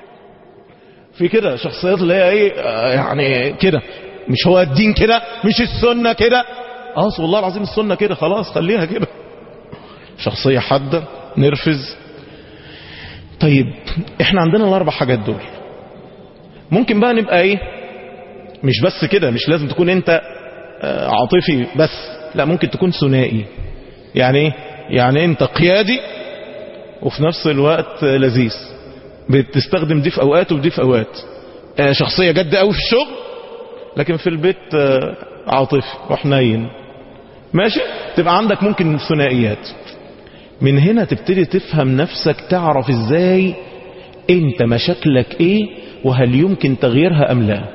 في كده شخصيات اللي هي ايه يعني كده مش هو الدين كده مش السنه كده اه والله العظيم السنه كده خلاص خليها كده شخصيه حاده نرفز طيب احنا عندنا الاربع حاجات دول ممكن بقى نبقى ايه مش بس كده مش لازم تكون انت عاطفي بس لا ممكن تكون ثنائي يعني ايه يعني انت قيادي وفي نفس الوقت لذيذ بتستخدم دي في اوقات ودي في اوقات شخصية جد قوي في الشغل لكن في البيت عاطفي وحنين ماشي تبقى عندك ممكن ثنائيات من هنا تبتدي تفهم نفسك تعرف ازاي انت مشاكلك ايه وهل يمكن تغييرها ام لا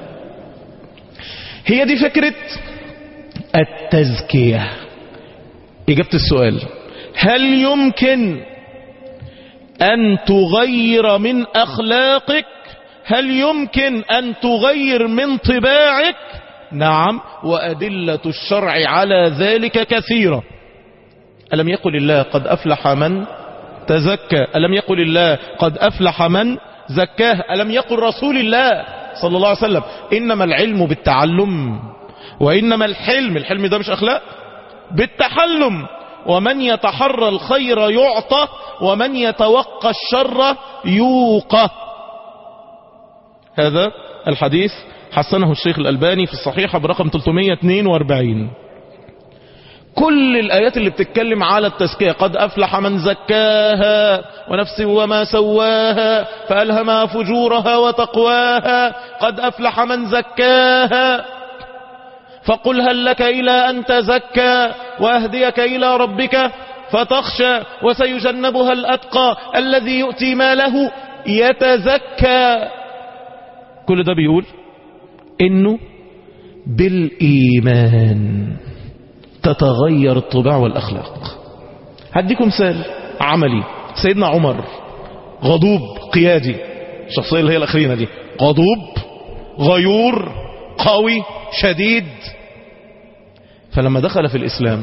هي دي فكرة التزكية اجابة السؤال هل يمكن ان تغير من اخلاقك هل يمكن ان تغير من طباعك نعم وادلة الشرع على ذلك كثيرة ألم يقل الله قد أفلح من تزكى ألم يقل الله قد أفلح من زكاه ألم يقل رسول الله صلى الله عليه وسلم إنما العلم بالتعلم وإنما الحلم الحلم ده مش أخلاق بالتحلم ومن يتحرى الخير يعطى ومن يتوقى الشر يوقى هذا الحديث حسنه الشيخ الألباني في الصحيحة برقم 342 كل الآيات اللي بتتكلم على التزكية قد أفلح من زكاها ونفس وما سواها فألهمها فجورها وتقواها قد أفلح من زكاها فقل هل لك إلى أن تزكى وأهديك إلى ربك فتخشى وسيجنبها الأتقى الذي يؤتي ماله يتزكى كل ده بيقول إنه بالإيمان تتغير الطباع والأخلاق هديكم مثال عملي سيدنا عمر غضوب قيادي الشخصية اللي هي الأخرين دي غضوب غيور قوي شديد فلما دخل في الإسلام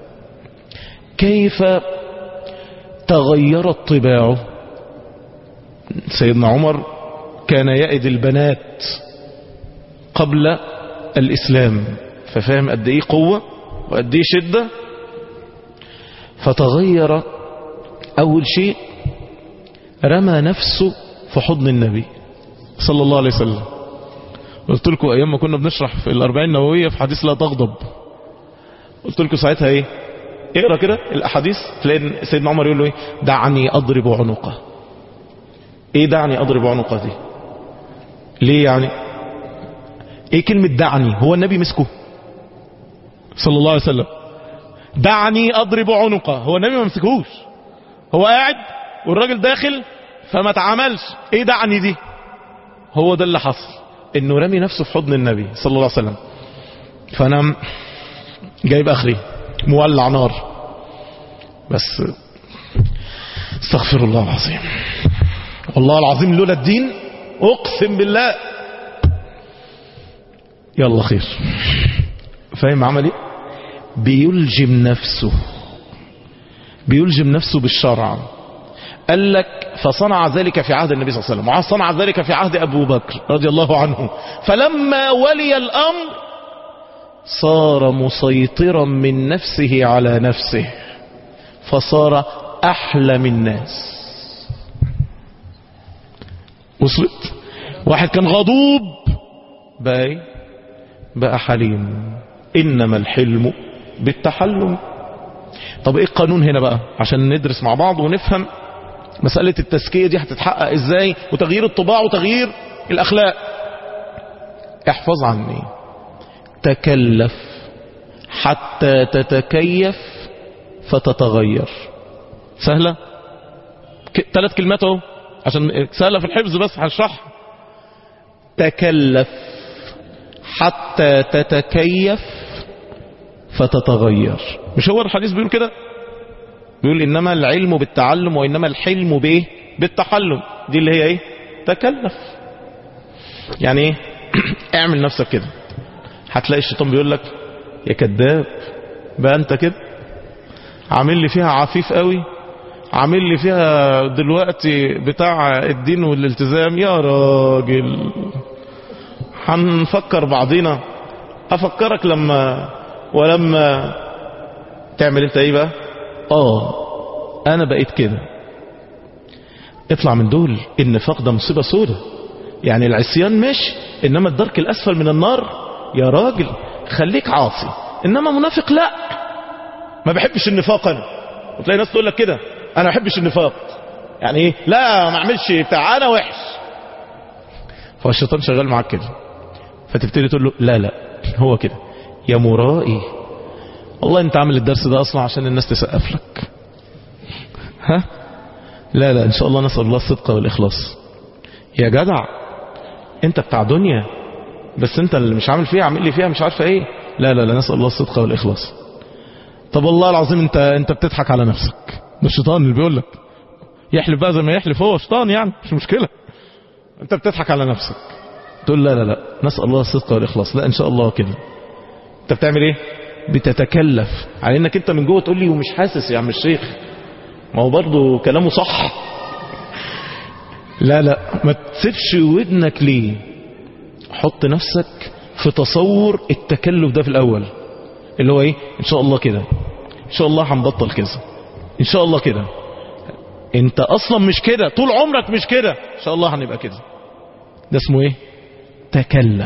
كيف تغيرت طباعه سيدنا عمر كان يأد البنات قبل الإسلام ففهم قد إيه قوة وقد ايه شدة فتغير أول شيء رمى نفسه في حضن النبي صلى الله عليه وسلم قلت لكم أيام ما كنا بنشرح في الأربعين النووية في حديث لا تغضب قلت لكم ساعتها ايه اقرا كده الاحاديث تلاقي سيدنا عمر يقول له ايه دعني اضرب عنقه ايه دعني اضرب عنقه دي ليه يعني ايه كلمة دعني هو النبي مسكه صلى الله عليه وسلم دعني اضرب عنقه هو النبي ما مسكوش هو قاعد والراجل داخل فما تعاملش ايه دعني دي هو ده اللي حصل انه رمي نفسه في حضن النبي صلى الله عليه وسلم فانا جايب اخري مولع نار بس استغفر الله العظيم والله العظيم لولا الدين اقسم بالله يلا خير فاهم عمل ايه بيلجم نفسه بيلجم نفسه بالشرع قال لك فصنع ذلك في عهد النبي صلى الله عليه وسلم وصنع ذلك في عهد أبو بكر رضي الله عنه فلما ولي الأمر صار مسيطرا من نفسه على نفسه فصار أحلم الناس وصلت واحد كان غضوب بقى ايه بقى حليم إنما الحلم بالتحلم طب ايه القانون هنا بقى عشان ندرس مع بعض ونفهم مسألة التزكية دي هتتحقق ازاي وتغيير الطباع وتغيير الاخلاق احفظ عني تكلف حتى تتكيف فتتغير سهلة ك... ثلاث كلمات اهو عشان سهلة في الحفظ بس هشرح تكلف حتى تتكيف فتتغير مش هو الحديث بيقول كده بيقول انما العلم بالتعلم وانما الحلم بايه بالتحلم دي اللي هي ايه تكلف يعني ايه اعمل نفسك كده هتلاقي الشيطان بيقول لك يا كذاب بقى انت كده عامل لي فيها عفيف قوي عامل لي فيها دلوقتي بتاع الدين والالتزام يا راجل هنفكر بعضينا افكرك لما ولما تعمل انت ايه بقى اه انا بقيت كده اطلع من دول النفاق ده مصيبة سودة يعني العصيان مش انما الدرك الاسفل من النار يا راجل خليك عاصي انما منافق لا ما بحبش النفاق انا وتلاقي ناس تقول لك كده انا ما بحبش النفاق يعني ايه لا ما اعملش بتاع انا وحش فالشيطان شغال معاك كده فتبتدي تقول له لا لا هو كده يا مرائي والله انت عامل الدرس ده اصلا عشان الناس تسقف لك ها لا لا ان شاء الله نسأل الله الصدق والاخلاص يا جدع انت بتاع دنيا بس انت اللي مش عامل فيها عامل لي فيها مش عارفه ايه لا لا لا نسأل الله الصدق والاخلاص طب والله العظيم انت انت بتضحك على نفسك ده الشيطان اللي بيقول لك يحلف بقى زي ما يحلف هو شيطان يعني مش مشكلة انت بتضحك على نفسك تقول لا لا لا نسأل الله الصدق والإخلاص لا ان شاء الله كده انت بتعمل ايه بتتكلف على انك انت من جوه تقول لي ومش حاسس يا عم الشيخ ما هو برضه كلامه صح لا لا ما تسيبش ودنك ليه حط نفسك في تصور التكلف ده في الاول اللي هو ايه ان شاء الله كده ان شاء الله هنبطل كذا ان شاء الله كده انت اصلا مش كده طول عمرك مش كده ان شاء الله هنبقى كده ده اسمه ايه تكلف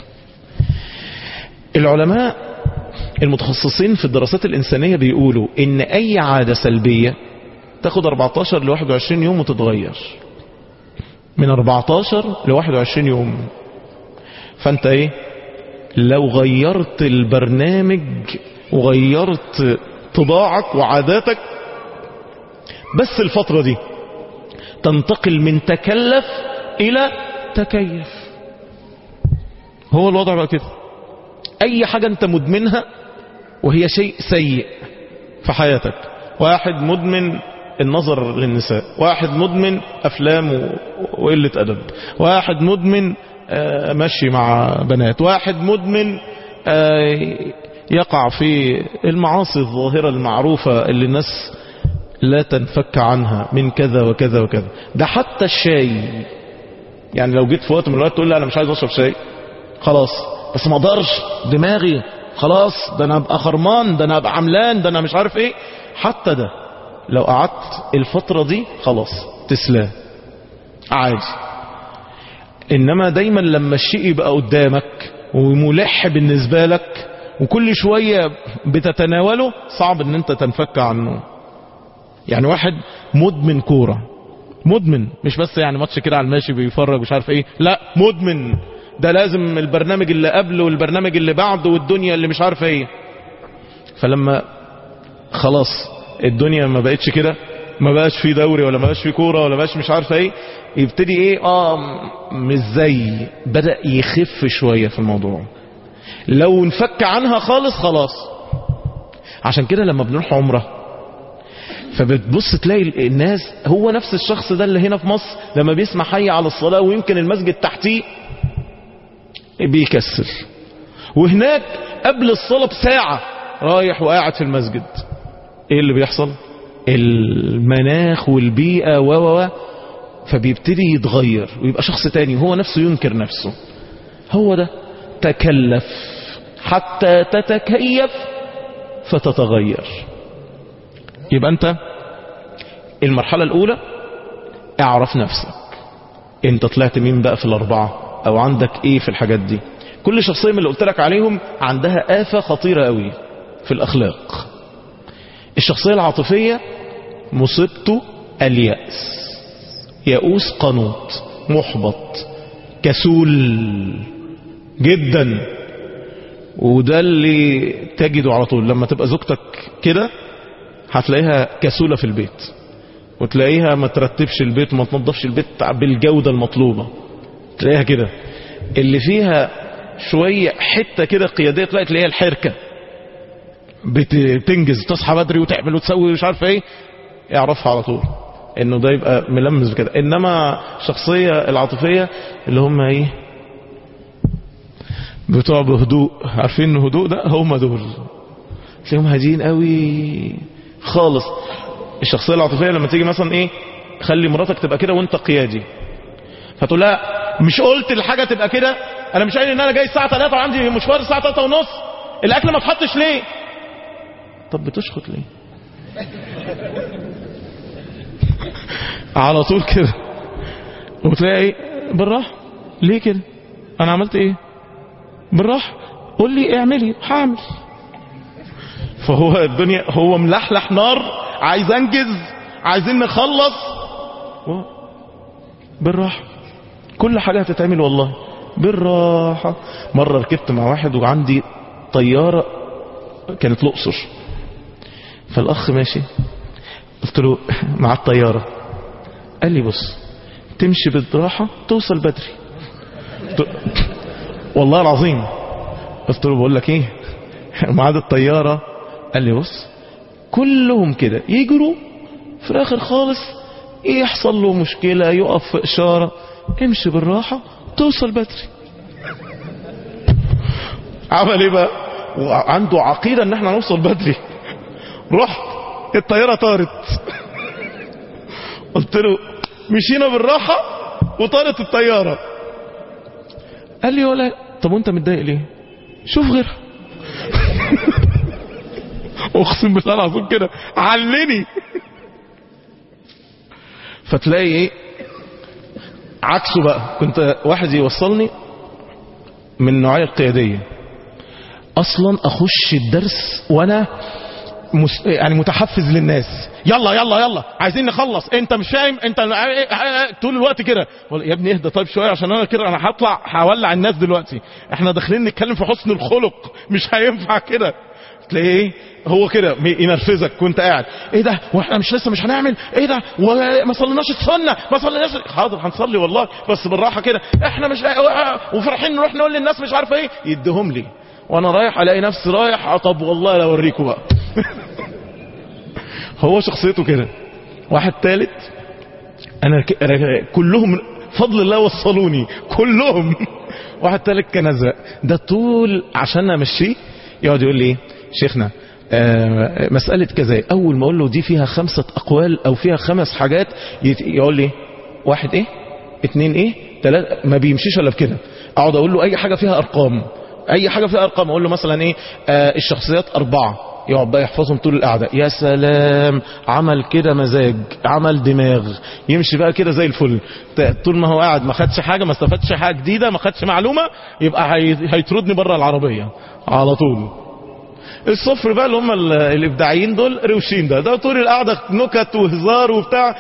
العلماء المتخصصين في الدراسات الإنسانية بيقولوا إن أي عادة سلبية تاخد 14 ل 21 يوم وتتغير من 14 ل 21 يوم فأنت إيه لو غيرت البرنامج وغيرت طباعك وعاداتك بس الفترة دي تنتقل من تكلف إلى تكيف هو الوضع بقى كده أي حاجة أنت مدمنها وهي شيء سيء في حياتك واحد مدمن النظر للنساء واحد مدمن أفلام وقلة أدب واحد مدمن مشي مع بنات واحد مدمن يقع في المعاصي الظاهرة المعروفة اللي الناس لا تنفك عنها من كذا وكذا وكذا ده حتى الشاي يعني لو جيت في وقت من الوقت تقول لي انا مش عايز اشرب شاي خلاص بس ما اقدرش دماغي خلاص ده انا ابقى خرمان ده انا ابقى عملان ده انا مش عارف ايه حتى ده لو قعدت الفترة دي خلاص تسلاه عادي انما دايما لما الشيء يبقى قدامك وملح بالنسبة لك وكل شوية بتتناوله صعب ان انت تنفك عنه يعني واحد مدمن كورة مدمن مش بس يعني ماتش كده على الماشي بيفرج مش عارف ايه لا مدمن ده لازم البرنامج اللي قبله والبرنامج اللي بعده والدنيا اللي مش عارف ايه فلما خلاص الدنيا ما بقتش كده ما بقاش في دوري ولا ما بقاش في كوره ولا بقاش مش عارفه ايه يبتدي ايه اه مش زي بدا يخف شويه في الموضوع لو انفك عنها خالص خلاص عشان كده لما بنروح عمره فبتبص تلاقي الناس هو نفس الشخص ده اللي هنا في مصر لما بيسمع حي على الصلاة ويمكن المسجد تحتيه بيكسل وهناك قبل الصلاة بساعة رايح وقاعد في المسجد ايه اللي بيحصل المناخ والبيئة و و و فبيبتدي يتغير ويبقى شخص تاني هو نفسه ينكر نفسه هو ده تكلف حتى تتكيف فتتغير يبقى انت المرحلة الاولى اعرف نفسك انت طلعت مين بقى في الاربعة او عندك ايه في الحاجات دي كل شخصية من اللي قلت لك عليهم عندها آفة خطيرة قوي في الاخلاق الشخصية العاطفية مصيبته اليأس يئوس قنوط محبط كسول جدا وده اللي تجده على طول لما تبقى زوجتك كده هتلاقيها كسولة في البيت وتلاقيها ما ترتبش البيت وما تنظفش البيت بالجودة المطلوبة تلاقيها كده اللي فيها شوية حتة كده قيادية تلاقي تلاقيها الحركة بتنجز تصحى بدري وتعمل وتسوي مش عارف ايه اعرفها على طول انه ده يبقى ملمس بكده انما الشخصية العاطفية اللي هم ايه بتوع بهدوء عارفين ان هدوء ده هم دول تلاقيهم هاديين قوي خالص الشخصية العاطفية لما تيجي مثلا ايه خلي مراتك تبقى كده وانت قيادي فتقول لها مش قلت الحاجة تبقى كده انا مش قايل ان انا جاي الساعة 3 وعندي مشوار الساعة 3 ونص الاكل ما اتحطش ليه طب بتشخط ليه على طول كده وتلاقي ايه بالراحة ليه كده انا عملت ايه بالراحة قول لي اعملي هعمل فهو الدنيا هو ملحلح نار عايز انجز عايزين نخلص و... بالراحة كل حاجة هتتعمل والله بالراحة مرة ركبت مع واحد وعندي طيارة كانت الأقصر فالأخ ماشي قلت له مع الطيارة قال لي بص تمشي بالراحة توصل بدري والله العظيم قلت له بقول لك ايه ميعاد الطيارة قال لي بص كلهم كده يجروا في الاخر خالص يحصل له مشكلة يقف في اشارة امشي بالراحة توصل بدري عمل ايه بقى وعنده عقيدة ان احنا نوصل بدري رحت الطيارة طارت قلت له مشينا بالراحة وطارت الطيارة قال لي ولا طب وانت متضايق ليه شوف غيرها اقسم بالله العظيم كده علني فتلاقي ايه عكسه بقى كنت واحد يوصلني من النوعية القيادية اصلا اخش الدرس وانا مس... يعني متحفز للناس يلا يلا يلا عايزين نخلص انت مش فاهم انت طول الوقت كده يا ابني اهدى طيب شويه عشان انا كده انا هطلع هولع الناس دلوقتي احنا داخلين نتكلم في حسن الخلق مش هينفع كده تلاقيه هو كده ينرفزك وانت قاعد ايه ده واحنا مش لسه مش هنعمل ايه ده وما صليناش السنه ما صليناش حاضر هنصلي والله بس بالراحه كده احنا مش وفرحين نروح نقول للناس مش عارفه ايه يديهم لي وانا رايح الاقي نفسي رايح طب والله لا اوريكم بقى هو شخصيته كده واحد ثالث انا, ك... أنا كلهم فضل الله وصلوني كلهم واحد ثالث كان ازرق ده طول عشان امشيه يقعد يقول لي ايه شيخنا آه مسألة كذا اول ما اقول له دي فيها خمسة اقوال او فيها خمس حاجات يقول لي واحد ايه اتنين ايه تلاتة ما بيمشيش الا بكده اقعد اقول له اي حاجة فيها ارقام اي حاجة فيها ارقام اقول له مثلا ايه آه الشخصيات اربعة يقعد بقى يحفظهم طول القعدة يا سلام عمل كده مزاج عمل دماغ يمشي بقى كده زي الفل طول ما هو قاعد ما خدش حاجة ما استفادش حاجة جديدة ما خدش معلومة يبقى هي... هيطردني بره العربية على طول الصفر بقى اللي هم الابداعيين دول روشين ده ده طول القعدة نكت وهزار وبتاع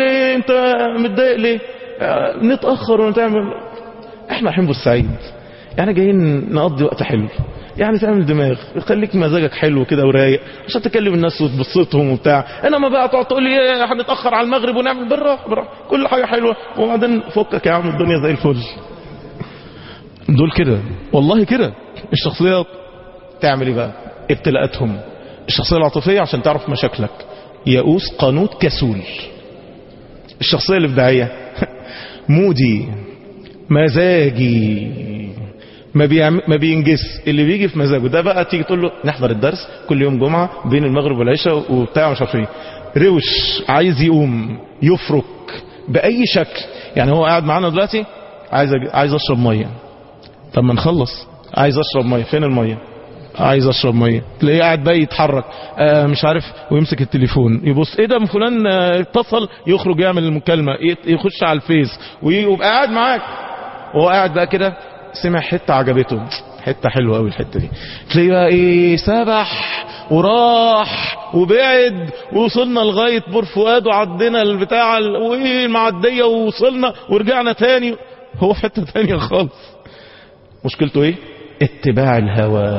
وانت متضايق ليه نتأخر ونتعمل احنا حين بورسعيد يعني جايين نقضي وقت حلو يعني تعمل دماغ خليك مزاجك حلو كده ورايق عشان تكلم الناس وتبسطهم وبتاع انما بقى تقعد تقول لي ايه هنتاخر على المغرب ونعمل بالراحه بالراحه كل حاجه حلوه وبعدين فكك يا عم الدنيا زي الفل دول كده والله كده الشخصيات تعمل ايه بقى ابتلاءاتهم الشخصيه العاطفيه عشان تعرف مشاكلك يئوس قانوت كسول الشخصيه الابداعيه مودي مزاجي ما, بيعم... ما بينجس اللي بيجي في مزاجه ده بقى تيجي تقول له نحضر الدرس كل يوم جمعة بين المغرب والعشاء وبتاع مش عارف ايه روش عايز يقوم يفرك بأي شكل يعني هو قاعد معانا دلوقتي عايز أج... عايز اشرب ميه طب ما نخلص عايز اشرب ميه فين الميه عايز اشرب ميه تلاقيه قاعد بقى يتحرك آه مش عارف ويمسك التليفون يبص ايه ده فلان آه اتصل يخرج يعمل المكالمه يخش على الفيس ويبقى قاعد معاك وهو قاعد بقى كده سمع حته عجبته حته حلوه قوي الحته دي تلاقيه بقى ايه سبح وراح وبعد ووصلنا لغايه بور فؤاد وعدينا البتاع والمعديه ووصلنا ورجعنا تاني هو في حته تانيه خالص مشكلته ايه اتباع الهوى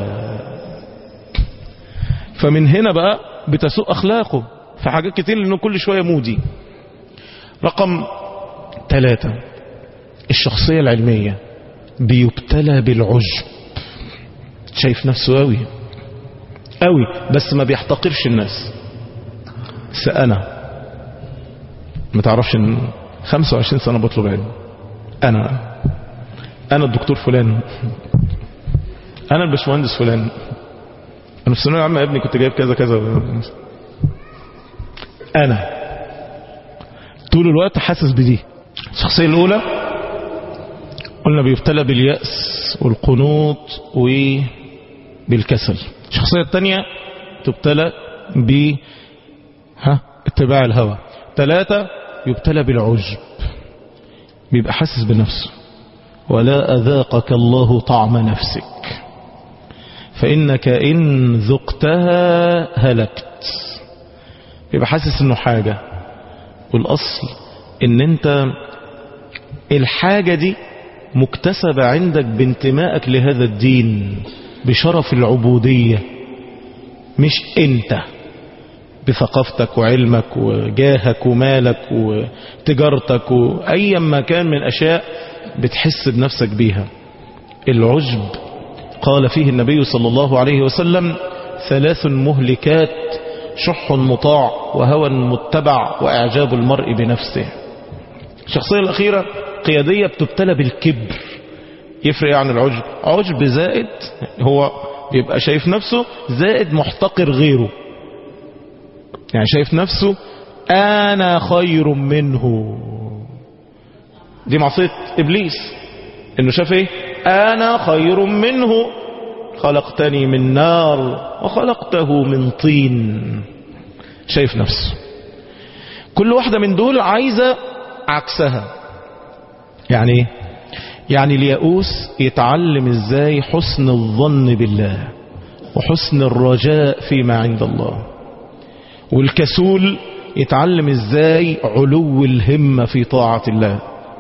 فمن هنا بقى بتسوء اخلاقه في حاجات كتير لانه كل شويه مودي رقم ثلاثة الشخصية العلمية بيبتلى بالعجب شايف نفسه قوي قوي بس ما بيحتقرش الناس سأنا ما تعرفش ان 25 سنة بطلب علم انا انا الدكتور فلان انا الباشمهندس فلان انا في الثانويه العامه يا ابني كنت جايب كذا كذا انا طول الوقت حاسس بدي الشخصيه الاولى قلنا بيبتلى باليأس والقنوط وبالكسل الشخصية الثانية تبتلى ب ها اتباع الهوى ثلاثة يبتلى بالعجب بيبقى حاسس بنفسه ولا أذاقك الله طعم نفسك فإنك إن ذقتها هلكت بيبقى حاسس انه حاجة والأصل ان انت الحاجة دي مكتسبة عندك بانتمائك لهذا الدين بشرف العبودية مش انت بثقافتك وعلمك وجاهك ومالك وتجارتك وأي ما كان من أشياء بتحس بنفسك بيها العجب قال فيه النبي صلى الله عليه وسلم ثلاث مهلكات شح مطاع وهوى متبع وإعجاب المرء بنفسه الشخصية الأخيرة قيادية بتبتلى بالكبر يفرق عن العجب عجب زائد هو بيبقى شايف نفسه زائد محتقر غيره يعني شايف نفسه أنا خير منه دي معصية إبليس إنه شاف إيه أنا خير منه خلقتني من نار وخلقته من طين شايف نفسه كل واحدة من دول عايزة عكسها يعني ايه يعني الياقوس يتعلم ازاي حسن الظن بالله وحسن الرجاء فيما عند الله والكسول يتعلم ازاي علو الهمة في طاعة الله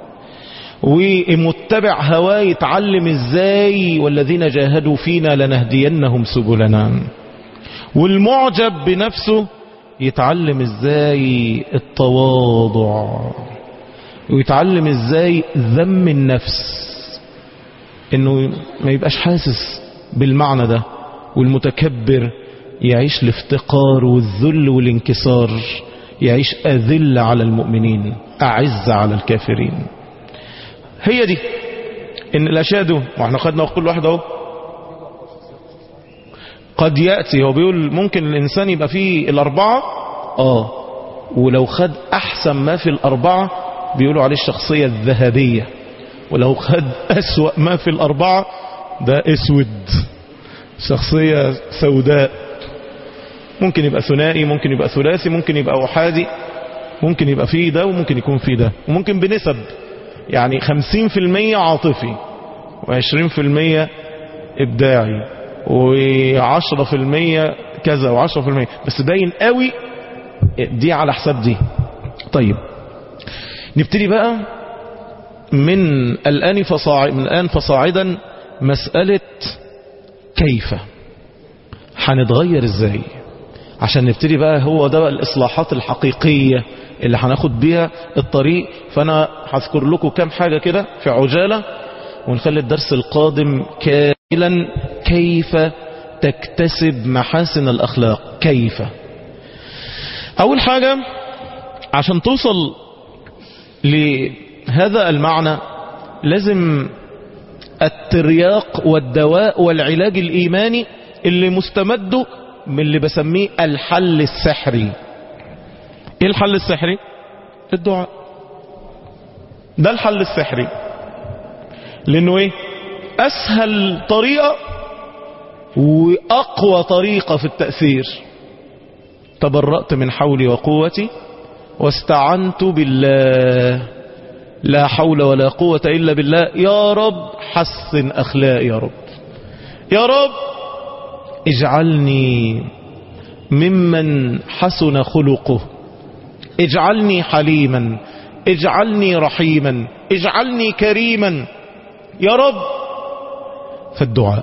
ومتبع هواه يتعلم ازاي والذين جاهدوا فينا لنهدينهم سبلنا والمعجب بنفسه يتعلم ازاي التواضع ويتعلم ازاي ذم النفس انه ما يبقاش حاسس بالمعنى ده والمتكبر يعيش الافتقار والذل والانكسار يعيش أذل على المؤمنين أعز على الكافرين هي دي ان الاشياء دي واحنا خدنا كل واحد اهو قد يأتي هو بيقول ممكن الانسان يبقى فيه الاربعة اه ولو خد احسن ما في الاربعة بيقولوا عليه الشخصية الذهبية ولو خد اسوأ ما في الاربعة ده اسود شخصية سوداء ممكن يبقى ثنائي ممكن يبقى ثلاثي ممكن يبقى احادي ممكن يبقى فيه ده وممكن يكون فيه ده وممكن بنسب يعني خمسين في المية عاطفي وعشرين في المية إبداعي وعشرة في المية كذا وعشرة في المية بس باين قوي دي على حساب دي طيب نبتدي بقى من الآن فصاعد من الآن فصاعدا مسألة كيف هنتغير ازاي عشان نبتدي بقى هو ده بقى الإصلاحات الحقيقية اللي هناخد بيها الطريق فأنا هذكر لكم كام حاجة كده في عجالة ونخلي الدرس القادم كاملا كيف تكتسب محاسن الأخلاق كيف أول حاجة عشان توصل لهذا المعنى لازم الترياق والدواء والعلاج الإيماني اللي مستمده من اللي بسميه الحل السحري ايه الحل السحري الدعاء ده الحل السحري لانه ايه اسهل طريقة واقوى طريقة في التأثير تبرأت من حولي وقوتي واستعنت بالله لا حول ولا قوة إلا بالله يا رب حسن أخلاقي يا رب يا رب اجعلني ممن حسن خلقه اجعلني حليما اجعلني رحيما اجعلني كريما يا رب فالدعاء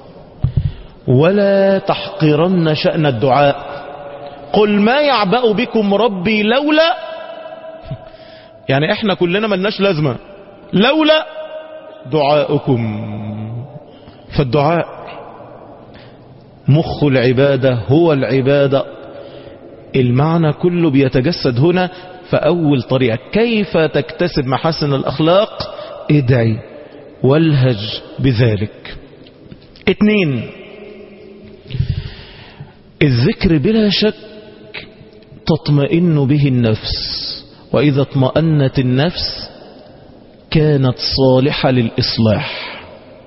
ولا تحقرن شأن الدعاء قل ما يعبأ بكم ربي لولا يعني احنا كلنا ملناش لازمة لولا دعاؤكم فالدعاء مخ العبادة هو العبادة المعنى كله بيتجسد هنا فأول طريقة كيف تكتسب محاسن الأخلاق ادعي والهج بذلك اتنين الذكر بلا شك تطمئن به النفس وإذا اطمأنت النفس كانت صالحة للإصلاح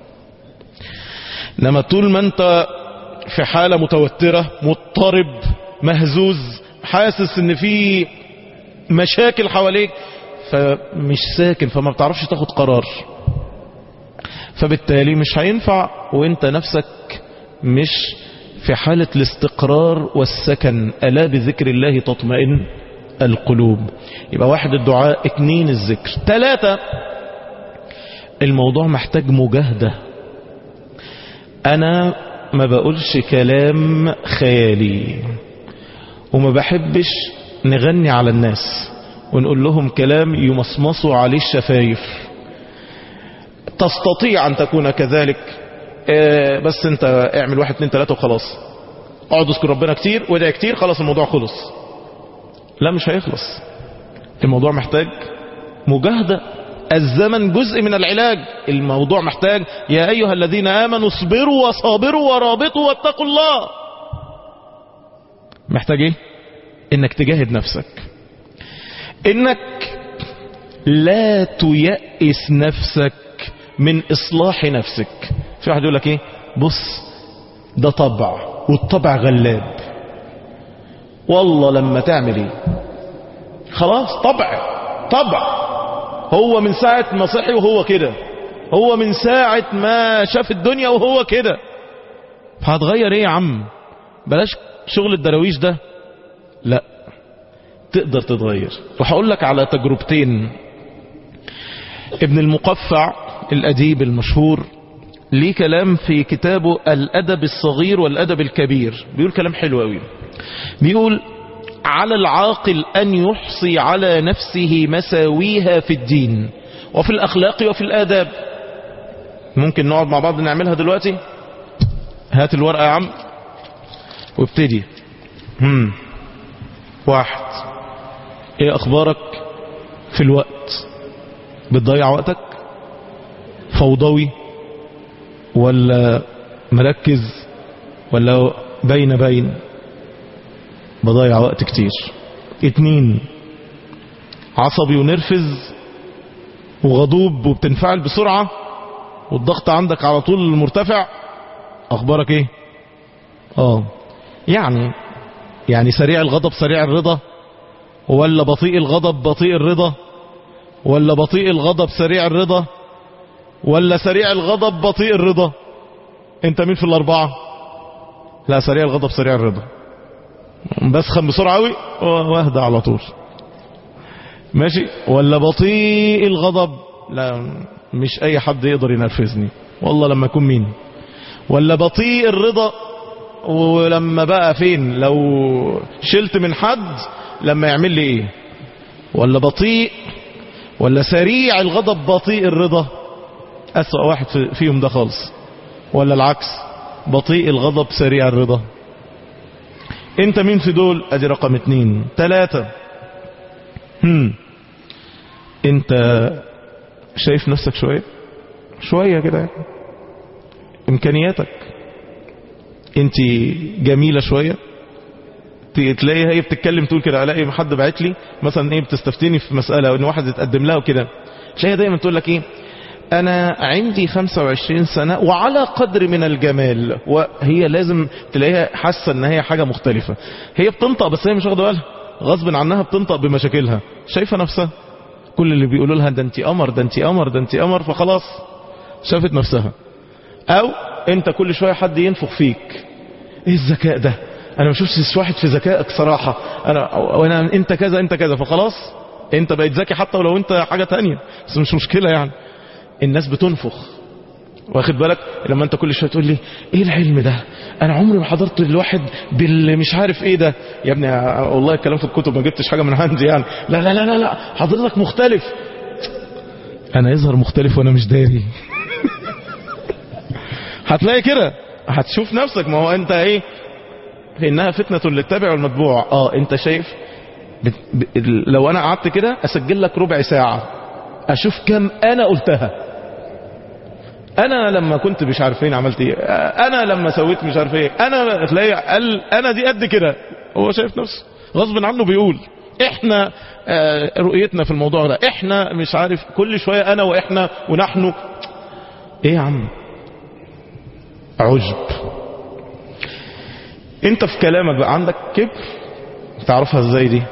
لما طول ما انت في حالة متوترة مضطرب مهزوز حاسس ان في مشاكل حواليك فمش ساكن فما بتعرفش تاخد قرار فبالتالي مش هينفع وانت نفسك مش في حالة الاستقرار والسكن ألا بذكر الله تطمئن القلوب يبقى واحد الدعاء اتنين الذكر ثلاثة الموضوع محتاج مجاهدة أنا ما بقولش كلام خيالي وما بحبش نغني على الناس ونقول لهم كلام يمصمصوا عليه الشفايف تستطيع أن تكون كذلك اه بس انت اعمل واحد اتنين تلاتة وخلاص اقعد اذكر ربنا كتير وادعي كتير خلاص الموضوع خلص لا مش هيخلص الموضوع محتاج مجاهدة الزمن جزء من العلاج الموضوع محتاج يا أيها الذين آمنوا اصبروا وصابروا ورابطوا واتقوا الله محتاج ايه انك تجاهد نفسك انك لا تيأس نفسك من اصلاح نفسك في واحد يقول لك ايه بص ده طبع والطبع غلاب والله لما تعمل ايه خلاص طبع طبع هو من ساعة ما صحي وهو كده هو من ساعة ما شاف الدنيا وهو كده فهتغير ايه يا عم بلاش شغل الدراويش ده لا تقدر تتغير وهقول لك على تجربتين ابن المقفع الأديب المشهور ليه كلام في كتابه الأدب الصغير والأدب الكبير بيقول كلام حلو قوي بيقول على العاقل أن يحصي على نفسه مساويها في الدين وفي الأخلاق وفي الآداب ممكن نقعد مع بعض نعملها دلوقتي هات الورقة يا عم وابتدي هم. واحد ايه اخبارك في الوقت بتضيع وقتك فوضوي ولا مركز ولا بين بين بضيع وقت كتير اتنين عصبي ونرفز وغضوب وبتنفعل بسرعة والضغط عندك على طول مرتفع اخبارك ايه اه يعني يعني سريع الغضب سريع الرضا ولا بطيء الغضب بطيء الرضا ولا بطيء الغضب سريع الرضا ولا سريع الغضب بطيء الرضا انت مين في الاربعة لا سريع الغضب سريع الرضا بسخن بسرعة قوي واهدى على طول ماشي ولا بطيء الغضب لا مش اي حد يقدر ينرفزني والله لما يكون مين ولا بطيء الرضا ولما بقى فين لو شلت من حد لما يعمل لي ايه ولا بطيء ولا سريع الغضب بطيء الرضا أسوأ واحد فيهم ده خالص ولا العكس بطيء الغضب سريع الرضا انت مين في دول ادي رقم اتنين تلاتة هم. انت شايف نفسك شوية شوية كده يعني. امكانياتك انت جميلة شوية تلاقيها هي بتتكلم تقول كده الاقي حد بعت لي مثلا ايه بتستفتيني في مسألة او ان واحد يتقدم لها وكده تلاقيها دايما تقول لك ايه انا عندي 25 سنة وعلى قدر من الجمال وهي لازم تلاقيها حاسة ان هي حاجة مختلفة هي بتنطق بس هي مش واخده بالها غصب عنها بتنطق بمشاكلها شايفة نفسها كل اللي بيقولوا لها ده انت قمر ده انت قمر ده انت قمر فخلاص شافت نفسها او انت كل شوية حد ينفخ فيك ايه الذكاء ده انا ما شفتش واحد في ذكائك صراحة انا وانا انت كذا انت كذا فخلاص انت بقيت ذكي حتى ولو انت حاجة تانية بس مش مشكلة يعني الناس بتنفخ واخد بالك لما انت كل شويه تقول لي ايه العلم ده انا عمري ما حضرت الواحد باللي مش عارف ايه ده يا ابني والله الكلام في الكتب ما جبتش حاجه من عندي يعني لا لا لا لا, لا. حضرتك مختلف انا يظهر مختلف وانا مش داري هتلاقي كده هتشوف نفسك ما هو انت ايه انها فتنه للتابع والمتبوع اه انت شايف بت... ب... لو انا قعدت كده اسجل لك ربع ساعه اشوف كم انا قلتها انا لما كنت مش عارف فين عملت ايه انا لما سويت مش عارف ايه انا تلاقي قال انا دي قد كده هو شايف نفسه غصب عنه بيقول احنا آه رؤيتنا في الموضوع ده احنا مش عارف كل شوية انا واحنا ونحن ايه يا عم عجب انت في كلامك بقى عندك كبر تعرفها ازاي دي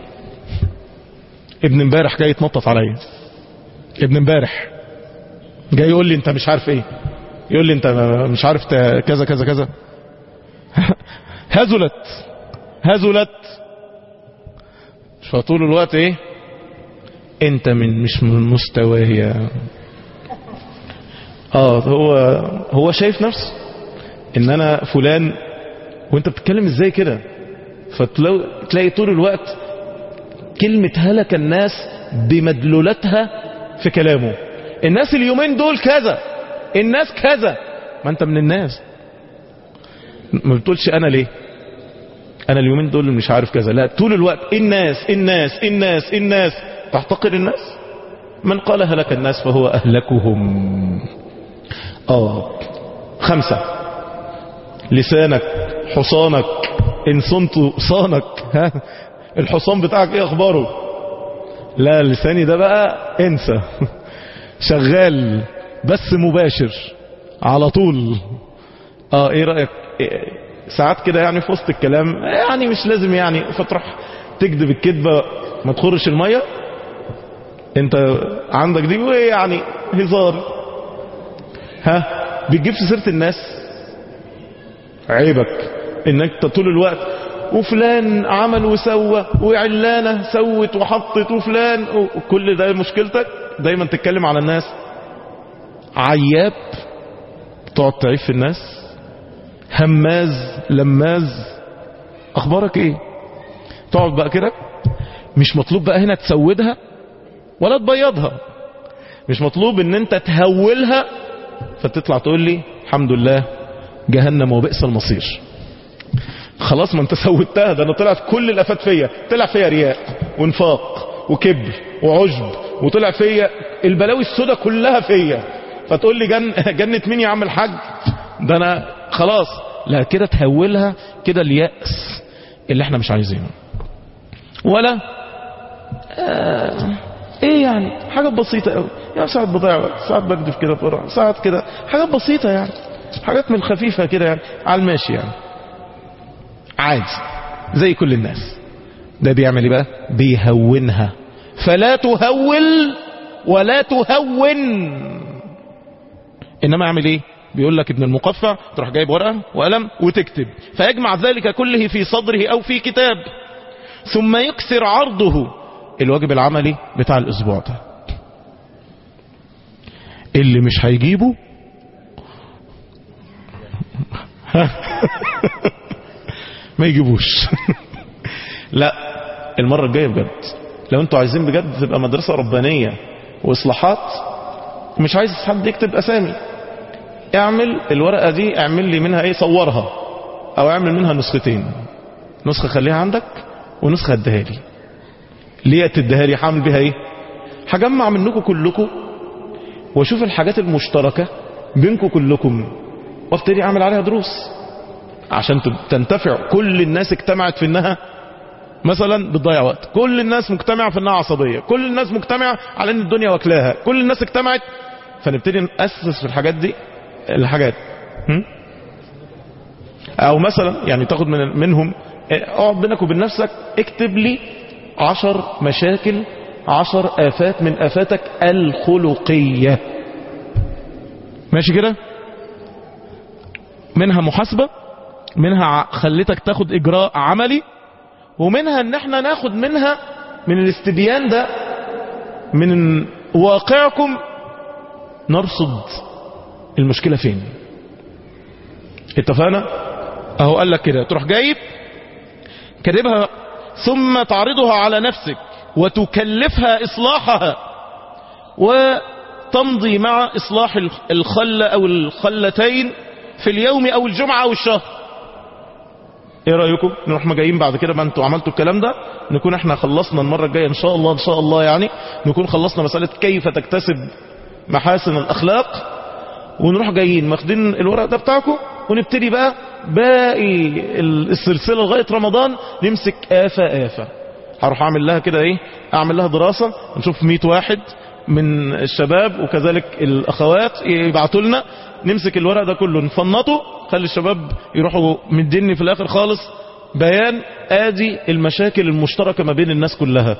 ابن امبارح جاي يتنطط عليا ابن امبارح جاي يقول لي انت مش عارف ايه يقول لي انت مش عارف كذا كذا كذا هزلت هزلت فطول الوقت ايه انت من مش من مستواه يا اه هو هو شايف نفسه ان انا فلان وانت بتتكلم ازاي كده فتلاقي طول الوقت كلمة هلك الناس بمدلولتها في كلامه الناس اليومين دول كذا الناس كذا ما انت من الناس ما بتقولش انا ليه انا اليومين دول مش عارف كذا لا طول الوقت الناس الناس الناس الناس تحتقر الناس من قال هلك الناس فهو اهلكهم اه خمسة لسانك حصانك ان صنت صانك ها الحصان بتاعك ايه اخباره لا لساني ده بقى انسى شغال بس مباشر على طول اه ايه رأيك إيه ساعات كده يعني في وسط الكلام يعني مش لازم يعني فتروح تكذب الكذبة ما تخرش المية انت عندك دي وايه يعني هزار ها بتجيب في سيرة الناس عيبك انك طول الوقت وفلان عمل وسوى وعلانة سوت وحطت وفلان وكل ده مشكلتك دايما تتكلم على الناس عياب تقعد تعيب في الناس هماز لماز اخبارك ايه تقعد بقى كده مش مطلوب بقى هنا تسودها ولا تبيضها مش مطلوب ان انت تهولها فتطلع تقول لي الحمد لله جهنم وبئس المصير خلاص ما انت سودتها ده انا طلعت كل الافات فيا طلع فيا رياء ونفاق وكبر وعجب وطلع فيا البلاوي السوداء كلها فيا فتقول لي جن جنة مين يا عم الحاج ده انا خلاص لا كده تهولها كده اليأس اللي احنا مش عايزينه ولا آه ايه يعني حاجات بسيطة قوي يعني ساعات بضيع وقت ساعات بكدف كده بسرعة ساعات كده حاجات بسيطة يعني حاجات من الخفيفة كده يعني على الماشي يعني عادي زي كل الناس ده بيعمل ايه بقى بيهونها فلا تهول ولا تهون انما اعمل ايه بيقول لك ابن المقفع تروح جايب ورقة وقلم وتكتب فيجمع ذلك كله في صدره او في كتاب ثم يكثر عرضه الواجب العملي بتاع الاسبوع ده اللي مش هيجيبه ما يجيبوش لا المرة الجاية بجد لو انتوا عايزين بجد تبقى مدرسة ربانية واصلاحات مش عايز حد يكتب اسامي اعمل الورقة دي اعمل لي منها ايه صورها او اعمل منها نسختين نسخة خليها عندك ونسخة اديها لي ليه تديها لي هعمل بيها ايه هجمع منكم كلكم واشوف الحاجات المشتركة بينكم كلكم وابتدي اعمل عليها دروس عشان تنتفع كل الناس اجتمعت في انها مثلا بتضيع وقت كل الناس مجتمعة في انها عصبية كل الناس مجتمعة على ان الدنيا واكلاها كل الناس اجتمعت فنبتدي نأسس في الحاجات دي الحاجات هم؟ او مثلا يعني تاخد من منهم اقعد بينك وبين نفسك اكتب لي عشر مشاكل عشر آفات من آفاتك الخلقية ماشي كده منها محاسبة منها خليتك تاخد إجراء عملي ومنها ان احنا ناخد منها من الاستبيان ده من واقعكم نرصد المشكلة فين اتفقنا اهو قال لك كده تروح جايب كاتبها ثم تعرضها على نفسك وتكلفها إصلاحها وتمضي مع إصلاح الخلة أو الخلتين في اليوم أو الجمعة أو الشهر ايه رأيكم نروح جايين بعد كده ما انتوا عملتوا الكلام ده نكون احنا خلصنا المرة الجاية ان شاء الله ان شاء الله يعني نكون خلصنا مسألة كيف تكتسب محاسن الأخلاق ونروح جايين ماخدين الورق ده بتاعكم ونبتدي بقى باقي السلسلة لغاية رمضان نمسك آفة آفة هروح اعمل لها كده ايه اعمل لها دراسة نشوف 100 واحد من الشباب وكذلك الاخوات يبعتوا لنا نمسك الورق ده كله نفنطه خلي الشباب يروحوا مديني في الاخر خالص بيان ادي المشاكل المشتركة ما بين الناس كلها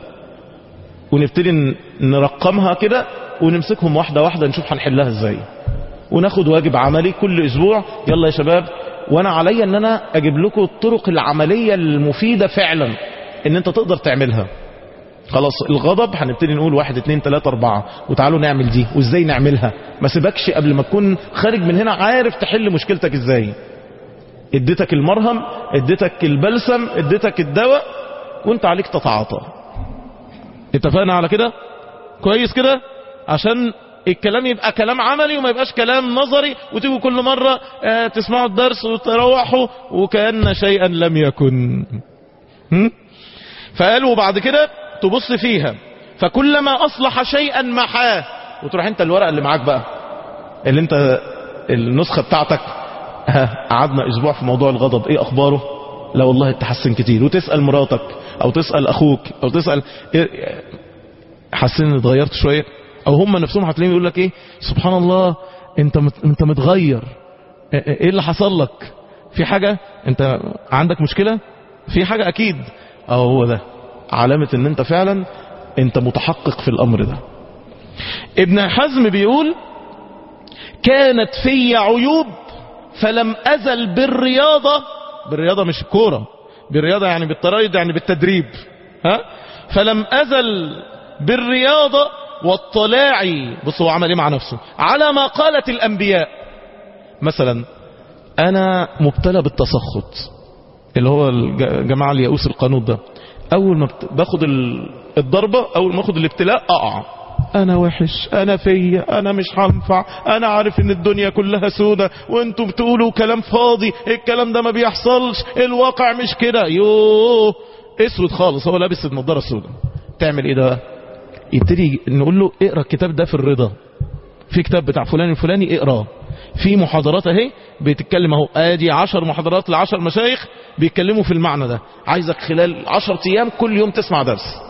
ونبتدي نرقمها كده ونمسكهم واحدة واحدة نشوف هنحلها ازاي وناخد واجب عملي كل اسبوع يلا يا شباب وانا عليا ان انا اجيب لكم الطرق العملية المفيدة فعلا ان انت تقدر تعملها خلاص الغضب هنبتدي نقول واحد اتنين تلاتة اربعة وتعالوا نعمل دي وازاي نعملها ما سيبكش قبل ما تكون خارج من هنا عارف تحل مشكلتك ازاي اديتك المرهم اديتك البلسم اديتك الدواء وانت عليك تتعاطى اتفقنا على كده كويس كده عشان الكلام يبقى كلام عملي وما يبقاش كلام نظري وتيجوا كل مرة اه تسمعوا الدرس وتروحوا وكأن شيئا لم يكن هم؟ فقالوا بعد كده تبص فيها فكلما أصلح شيئا محاه وتروح انت الورقة اللي معاك بقى اللي انت النسخة بتاعتك قعدنا اسبوع في موضوع الغضب ايه اخباره لا والله اتحسن كتير وتسأل مراتك او تسأل اخوك او تسأل حسن ان اتغيرت شوية او هم نفسهم هتلاقيهم يقول لك ايه سبحان الله انت انت متغير ايه اللي حصل لك في حاجة انت عندك مشكلة في حاجة اكيد اه هو ده علامة ان انت فعلا انت متحقق في الامر ده ابن حزم بيقول كانت في عيوب فلم ازل بالرياضة بالرياضة مش الكورة بالرياضة يعني بالترايد يعني بالتدريب ها فلم ازل بالرياضة والطلاع بص هو عمل ايه مع نفسه على ما قالت الانبياء مثلا انا مبتلى بالتسخط اللي هو الجماعة اليئوس القانون ده اول ما باخد الضربة اول ما اخد الابتلاء اقع انا وحش انا فيا انا مش هنفع انا عارف ان الدنيا كلها سودة وانتوا بتقولوا كلام فاضي الكلام ده ما بيحصلش الواقع مش كده يوه اسود خالص هو لابس النضارة السوداء تعمل ايه ده يبتدي نقول له اقرا الكتاب ده في الرضا في كتاب بتاع فلان الفلاني اقراه في محاضرات اهي بتتكلم اهو ادي عشر محاضرات لعشر مشايخ بيتكلموا في المعنى ده عايزك خلال عشر ايام كل يوم تسمع درس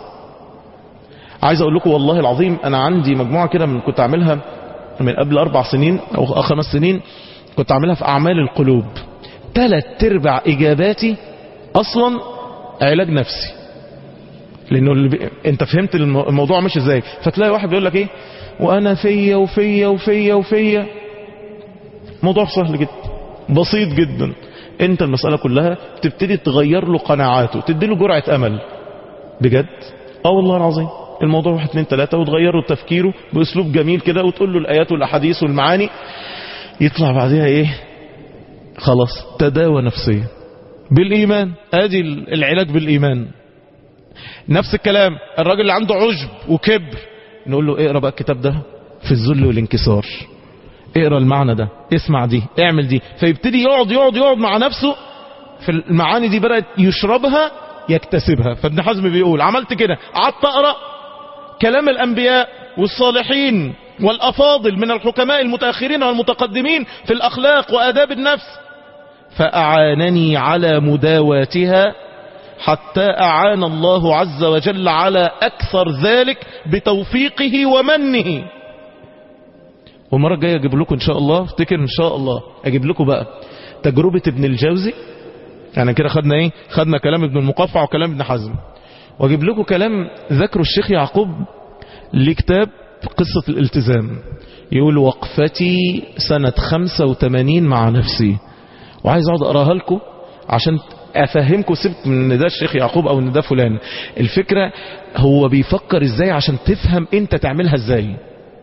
عايز اقول لكم والله العظيم انا عندي مجموعة كده من كنت اعملها من قبل اربع سنين او خمس سنين كنت اعملها في اعمال القلوب ثلاث ارباع اجاباتي اصلا علاج نفسي لانه اللي بي... انت فهمت الموضوع مش ازاي فتلاقي واحد بيقول لك ايه وانا فيا وفيا وفيا وفيا موضوع سهل جدا بسيط جدا انت المسألة كلها تبتدي تغير له قناعاته تدي له جرعة امل بجد اه والله العظيم الموضوع واحد اتنين تلاتة وتغيروا تفكيره باسلوب جميل كده وتقول له الايات والاحاديث والمعاني يطلع بعدها ايه خلاص تداوى نفسيا بالايمان ادي العلاج بالايمان نفس الكلام الراجل اللي عنده عجب وكبر نقول له اقرا بقى الكتاب ده في الذل والانكسار اقرا المعنى ده اسمع دي اعمل دي فيبتدي يقعد يقعد يقعد مع نفسه في المعاني دي بدأت يشربها يكتسبها فابن حزم بيقول عملت كده قعدت اقرا كلام الانبياء والصالحين والافاضل من الحكماء المتاخرين والمتقدمين في الاخلاق واداب النفس فاعانني على مداواتها حتى اعان الله عز وجل على اكثر ذلك بتوفيقه ومنه والمره الجايه اجيب لكم ان شاء الله افتكر ان شاء الله اجيب لكم بقى تجربه ابن الجوزي يعني كده خدنا ايه خدنا كلام ابن المقفع وكلام ابن حزم واجيب لكم كلام ذكره الشيخ يعقوب لكتاب قصة الالتزام يقول وقفتي سنة 85 مع نفسي وعايز اقعد اقراها لكم عشان افهمكم سبت من ان ده الشيخ يعقوب او ان ده فلان الفكرة هو بيفكر ازاي عشان تفهم انت تعملها ازاي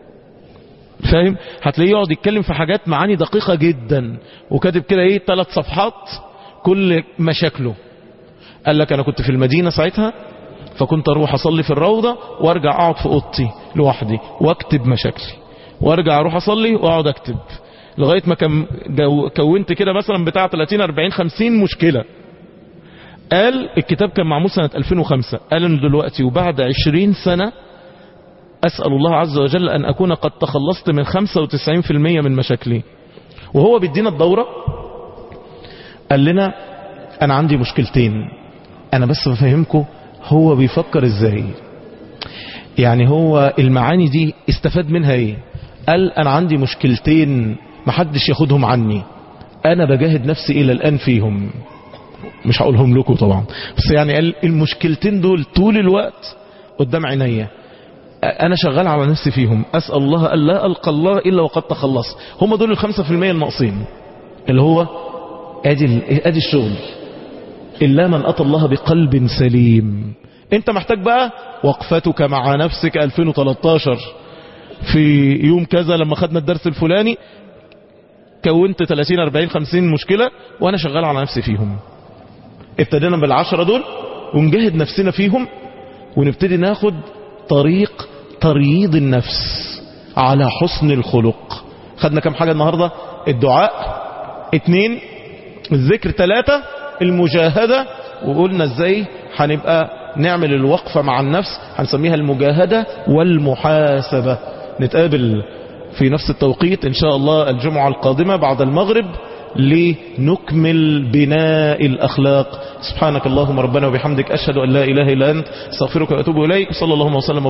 فاهم هتلاقيه يقعد يتكلم في حاجات معاني دقيقة جدا وكاتب كده ايه ثلاث صفحات كل مشاكله قال لك انا كنت في المدينة ساعتها فكنت اروح اصلي في الروضة وارجع اقعد في اوضتي لوحدي واكتب مشاكلي وارجع اروح اصلي واقعد اكتب لغاية ما كم جو كونت كده مثلا بتاع 30 40 50 مشكلة قال الكتاب كان معمول سنة 2005 قال انه دلوقتي وبعد 20 سنة اسأل الله عز وجل ان اكون قد تخلصت من 95% من مشاكلي وهو بيدينا الدورة قال لنا انا عندي مشكلتين انا بس بفهمكم هو بيفكر ازاي يعني هو المعاني دي استفاد منها ايه قال انا عندي مشكلتين محدش ياخدهم عني انا بجاهد نفسي الى الان فيهم مش هقولهم لكم طبعا بس يعني قال المشكلتين دول طول الوقت قدام عينيا انا شغال على نفسي فيهم اسال الله الا القى الله الا وقد تخلص هم دول الخمسة في المية الناقصين اللي هو ادي ادي الشغل الا من اتى الله بقلب سليم انت محتاج بقى وقفتك مع نفسك 2013 في يوم كذا لما خدنا الدرس الفلاني كونت 30 40 50 مشكلة وانا شغال على نفسي فيهم ابتدينا بالعشرة دول ونجهد نفسنا فيهم ونبتدي ناخد طريق ترييض النفس على حسن الخلق خدنا كم حاجة النهاردة الدعاء اتنين الذكر ثلاثة المجاهدة وقلنا ازاي هنبقى نعمل الوقفة مع النفس هنسميها المجاهدة والمحاسبة نتقابل في نفس التوقيت ان شاء الله الجمعة القادمة بعد المغرب لنكمل بناء الأخلاق سبحانك اللهم ربنا وبحمدك أشهد أن لا إله إلا أنت استغفرك وأتوب إليك صلى الله وسلم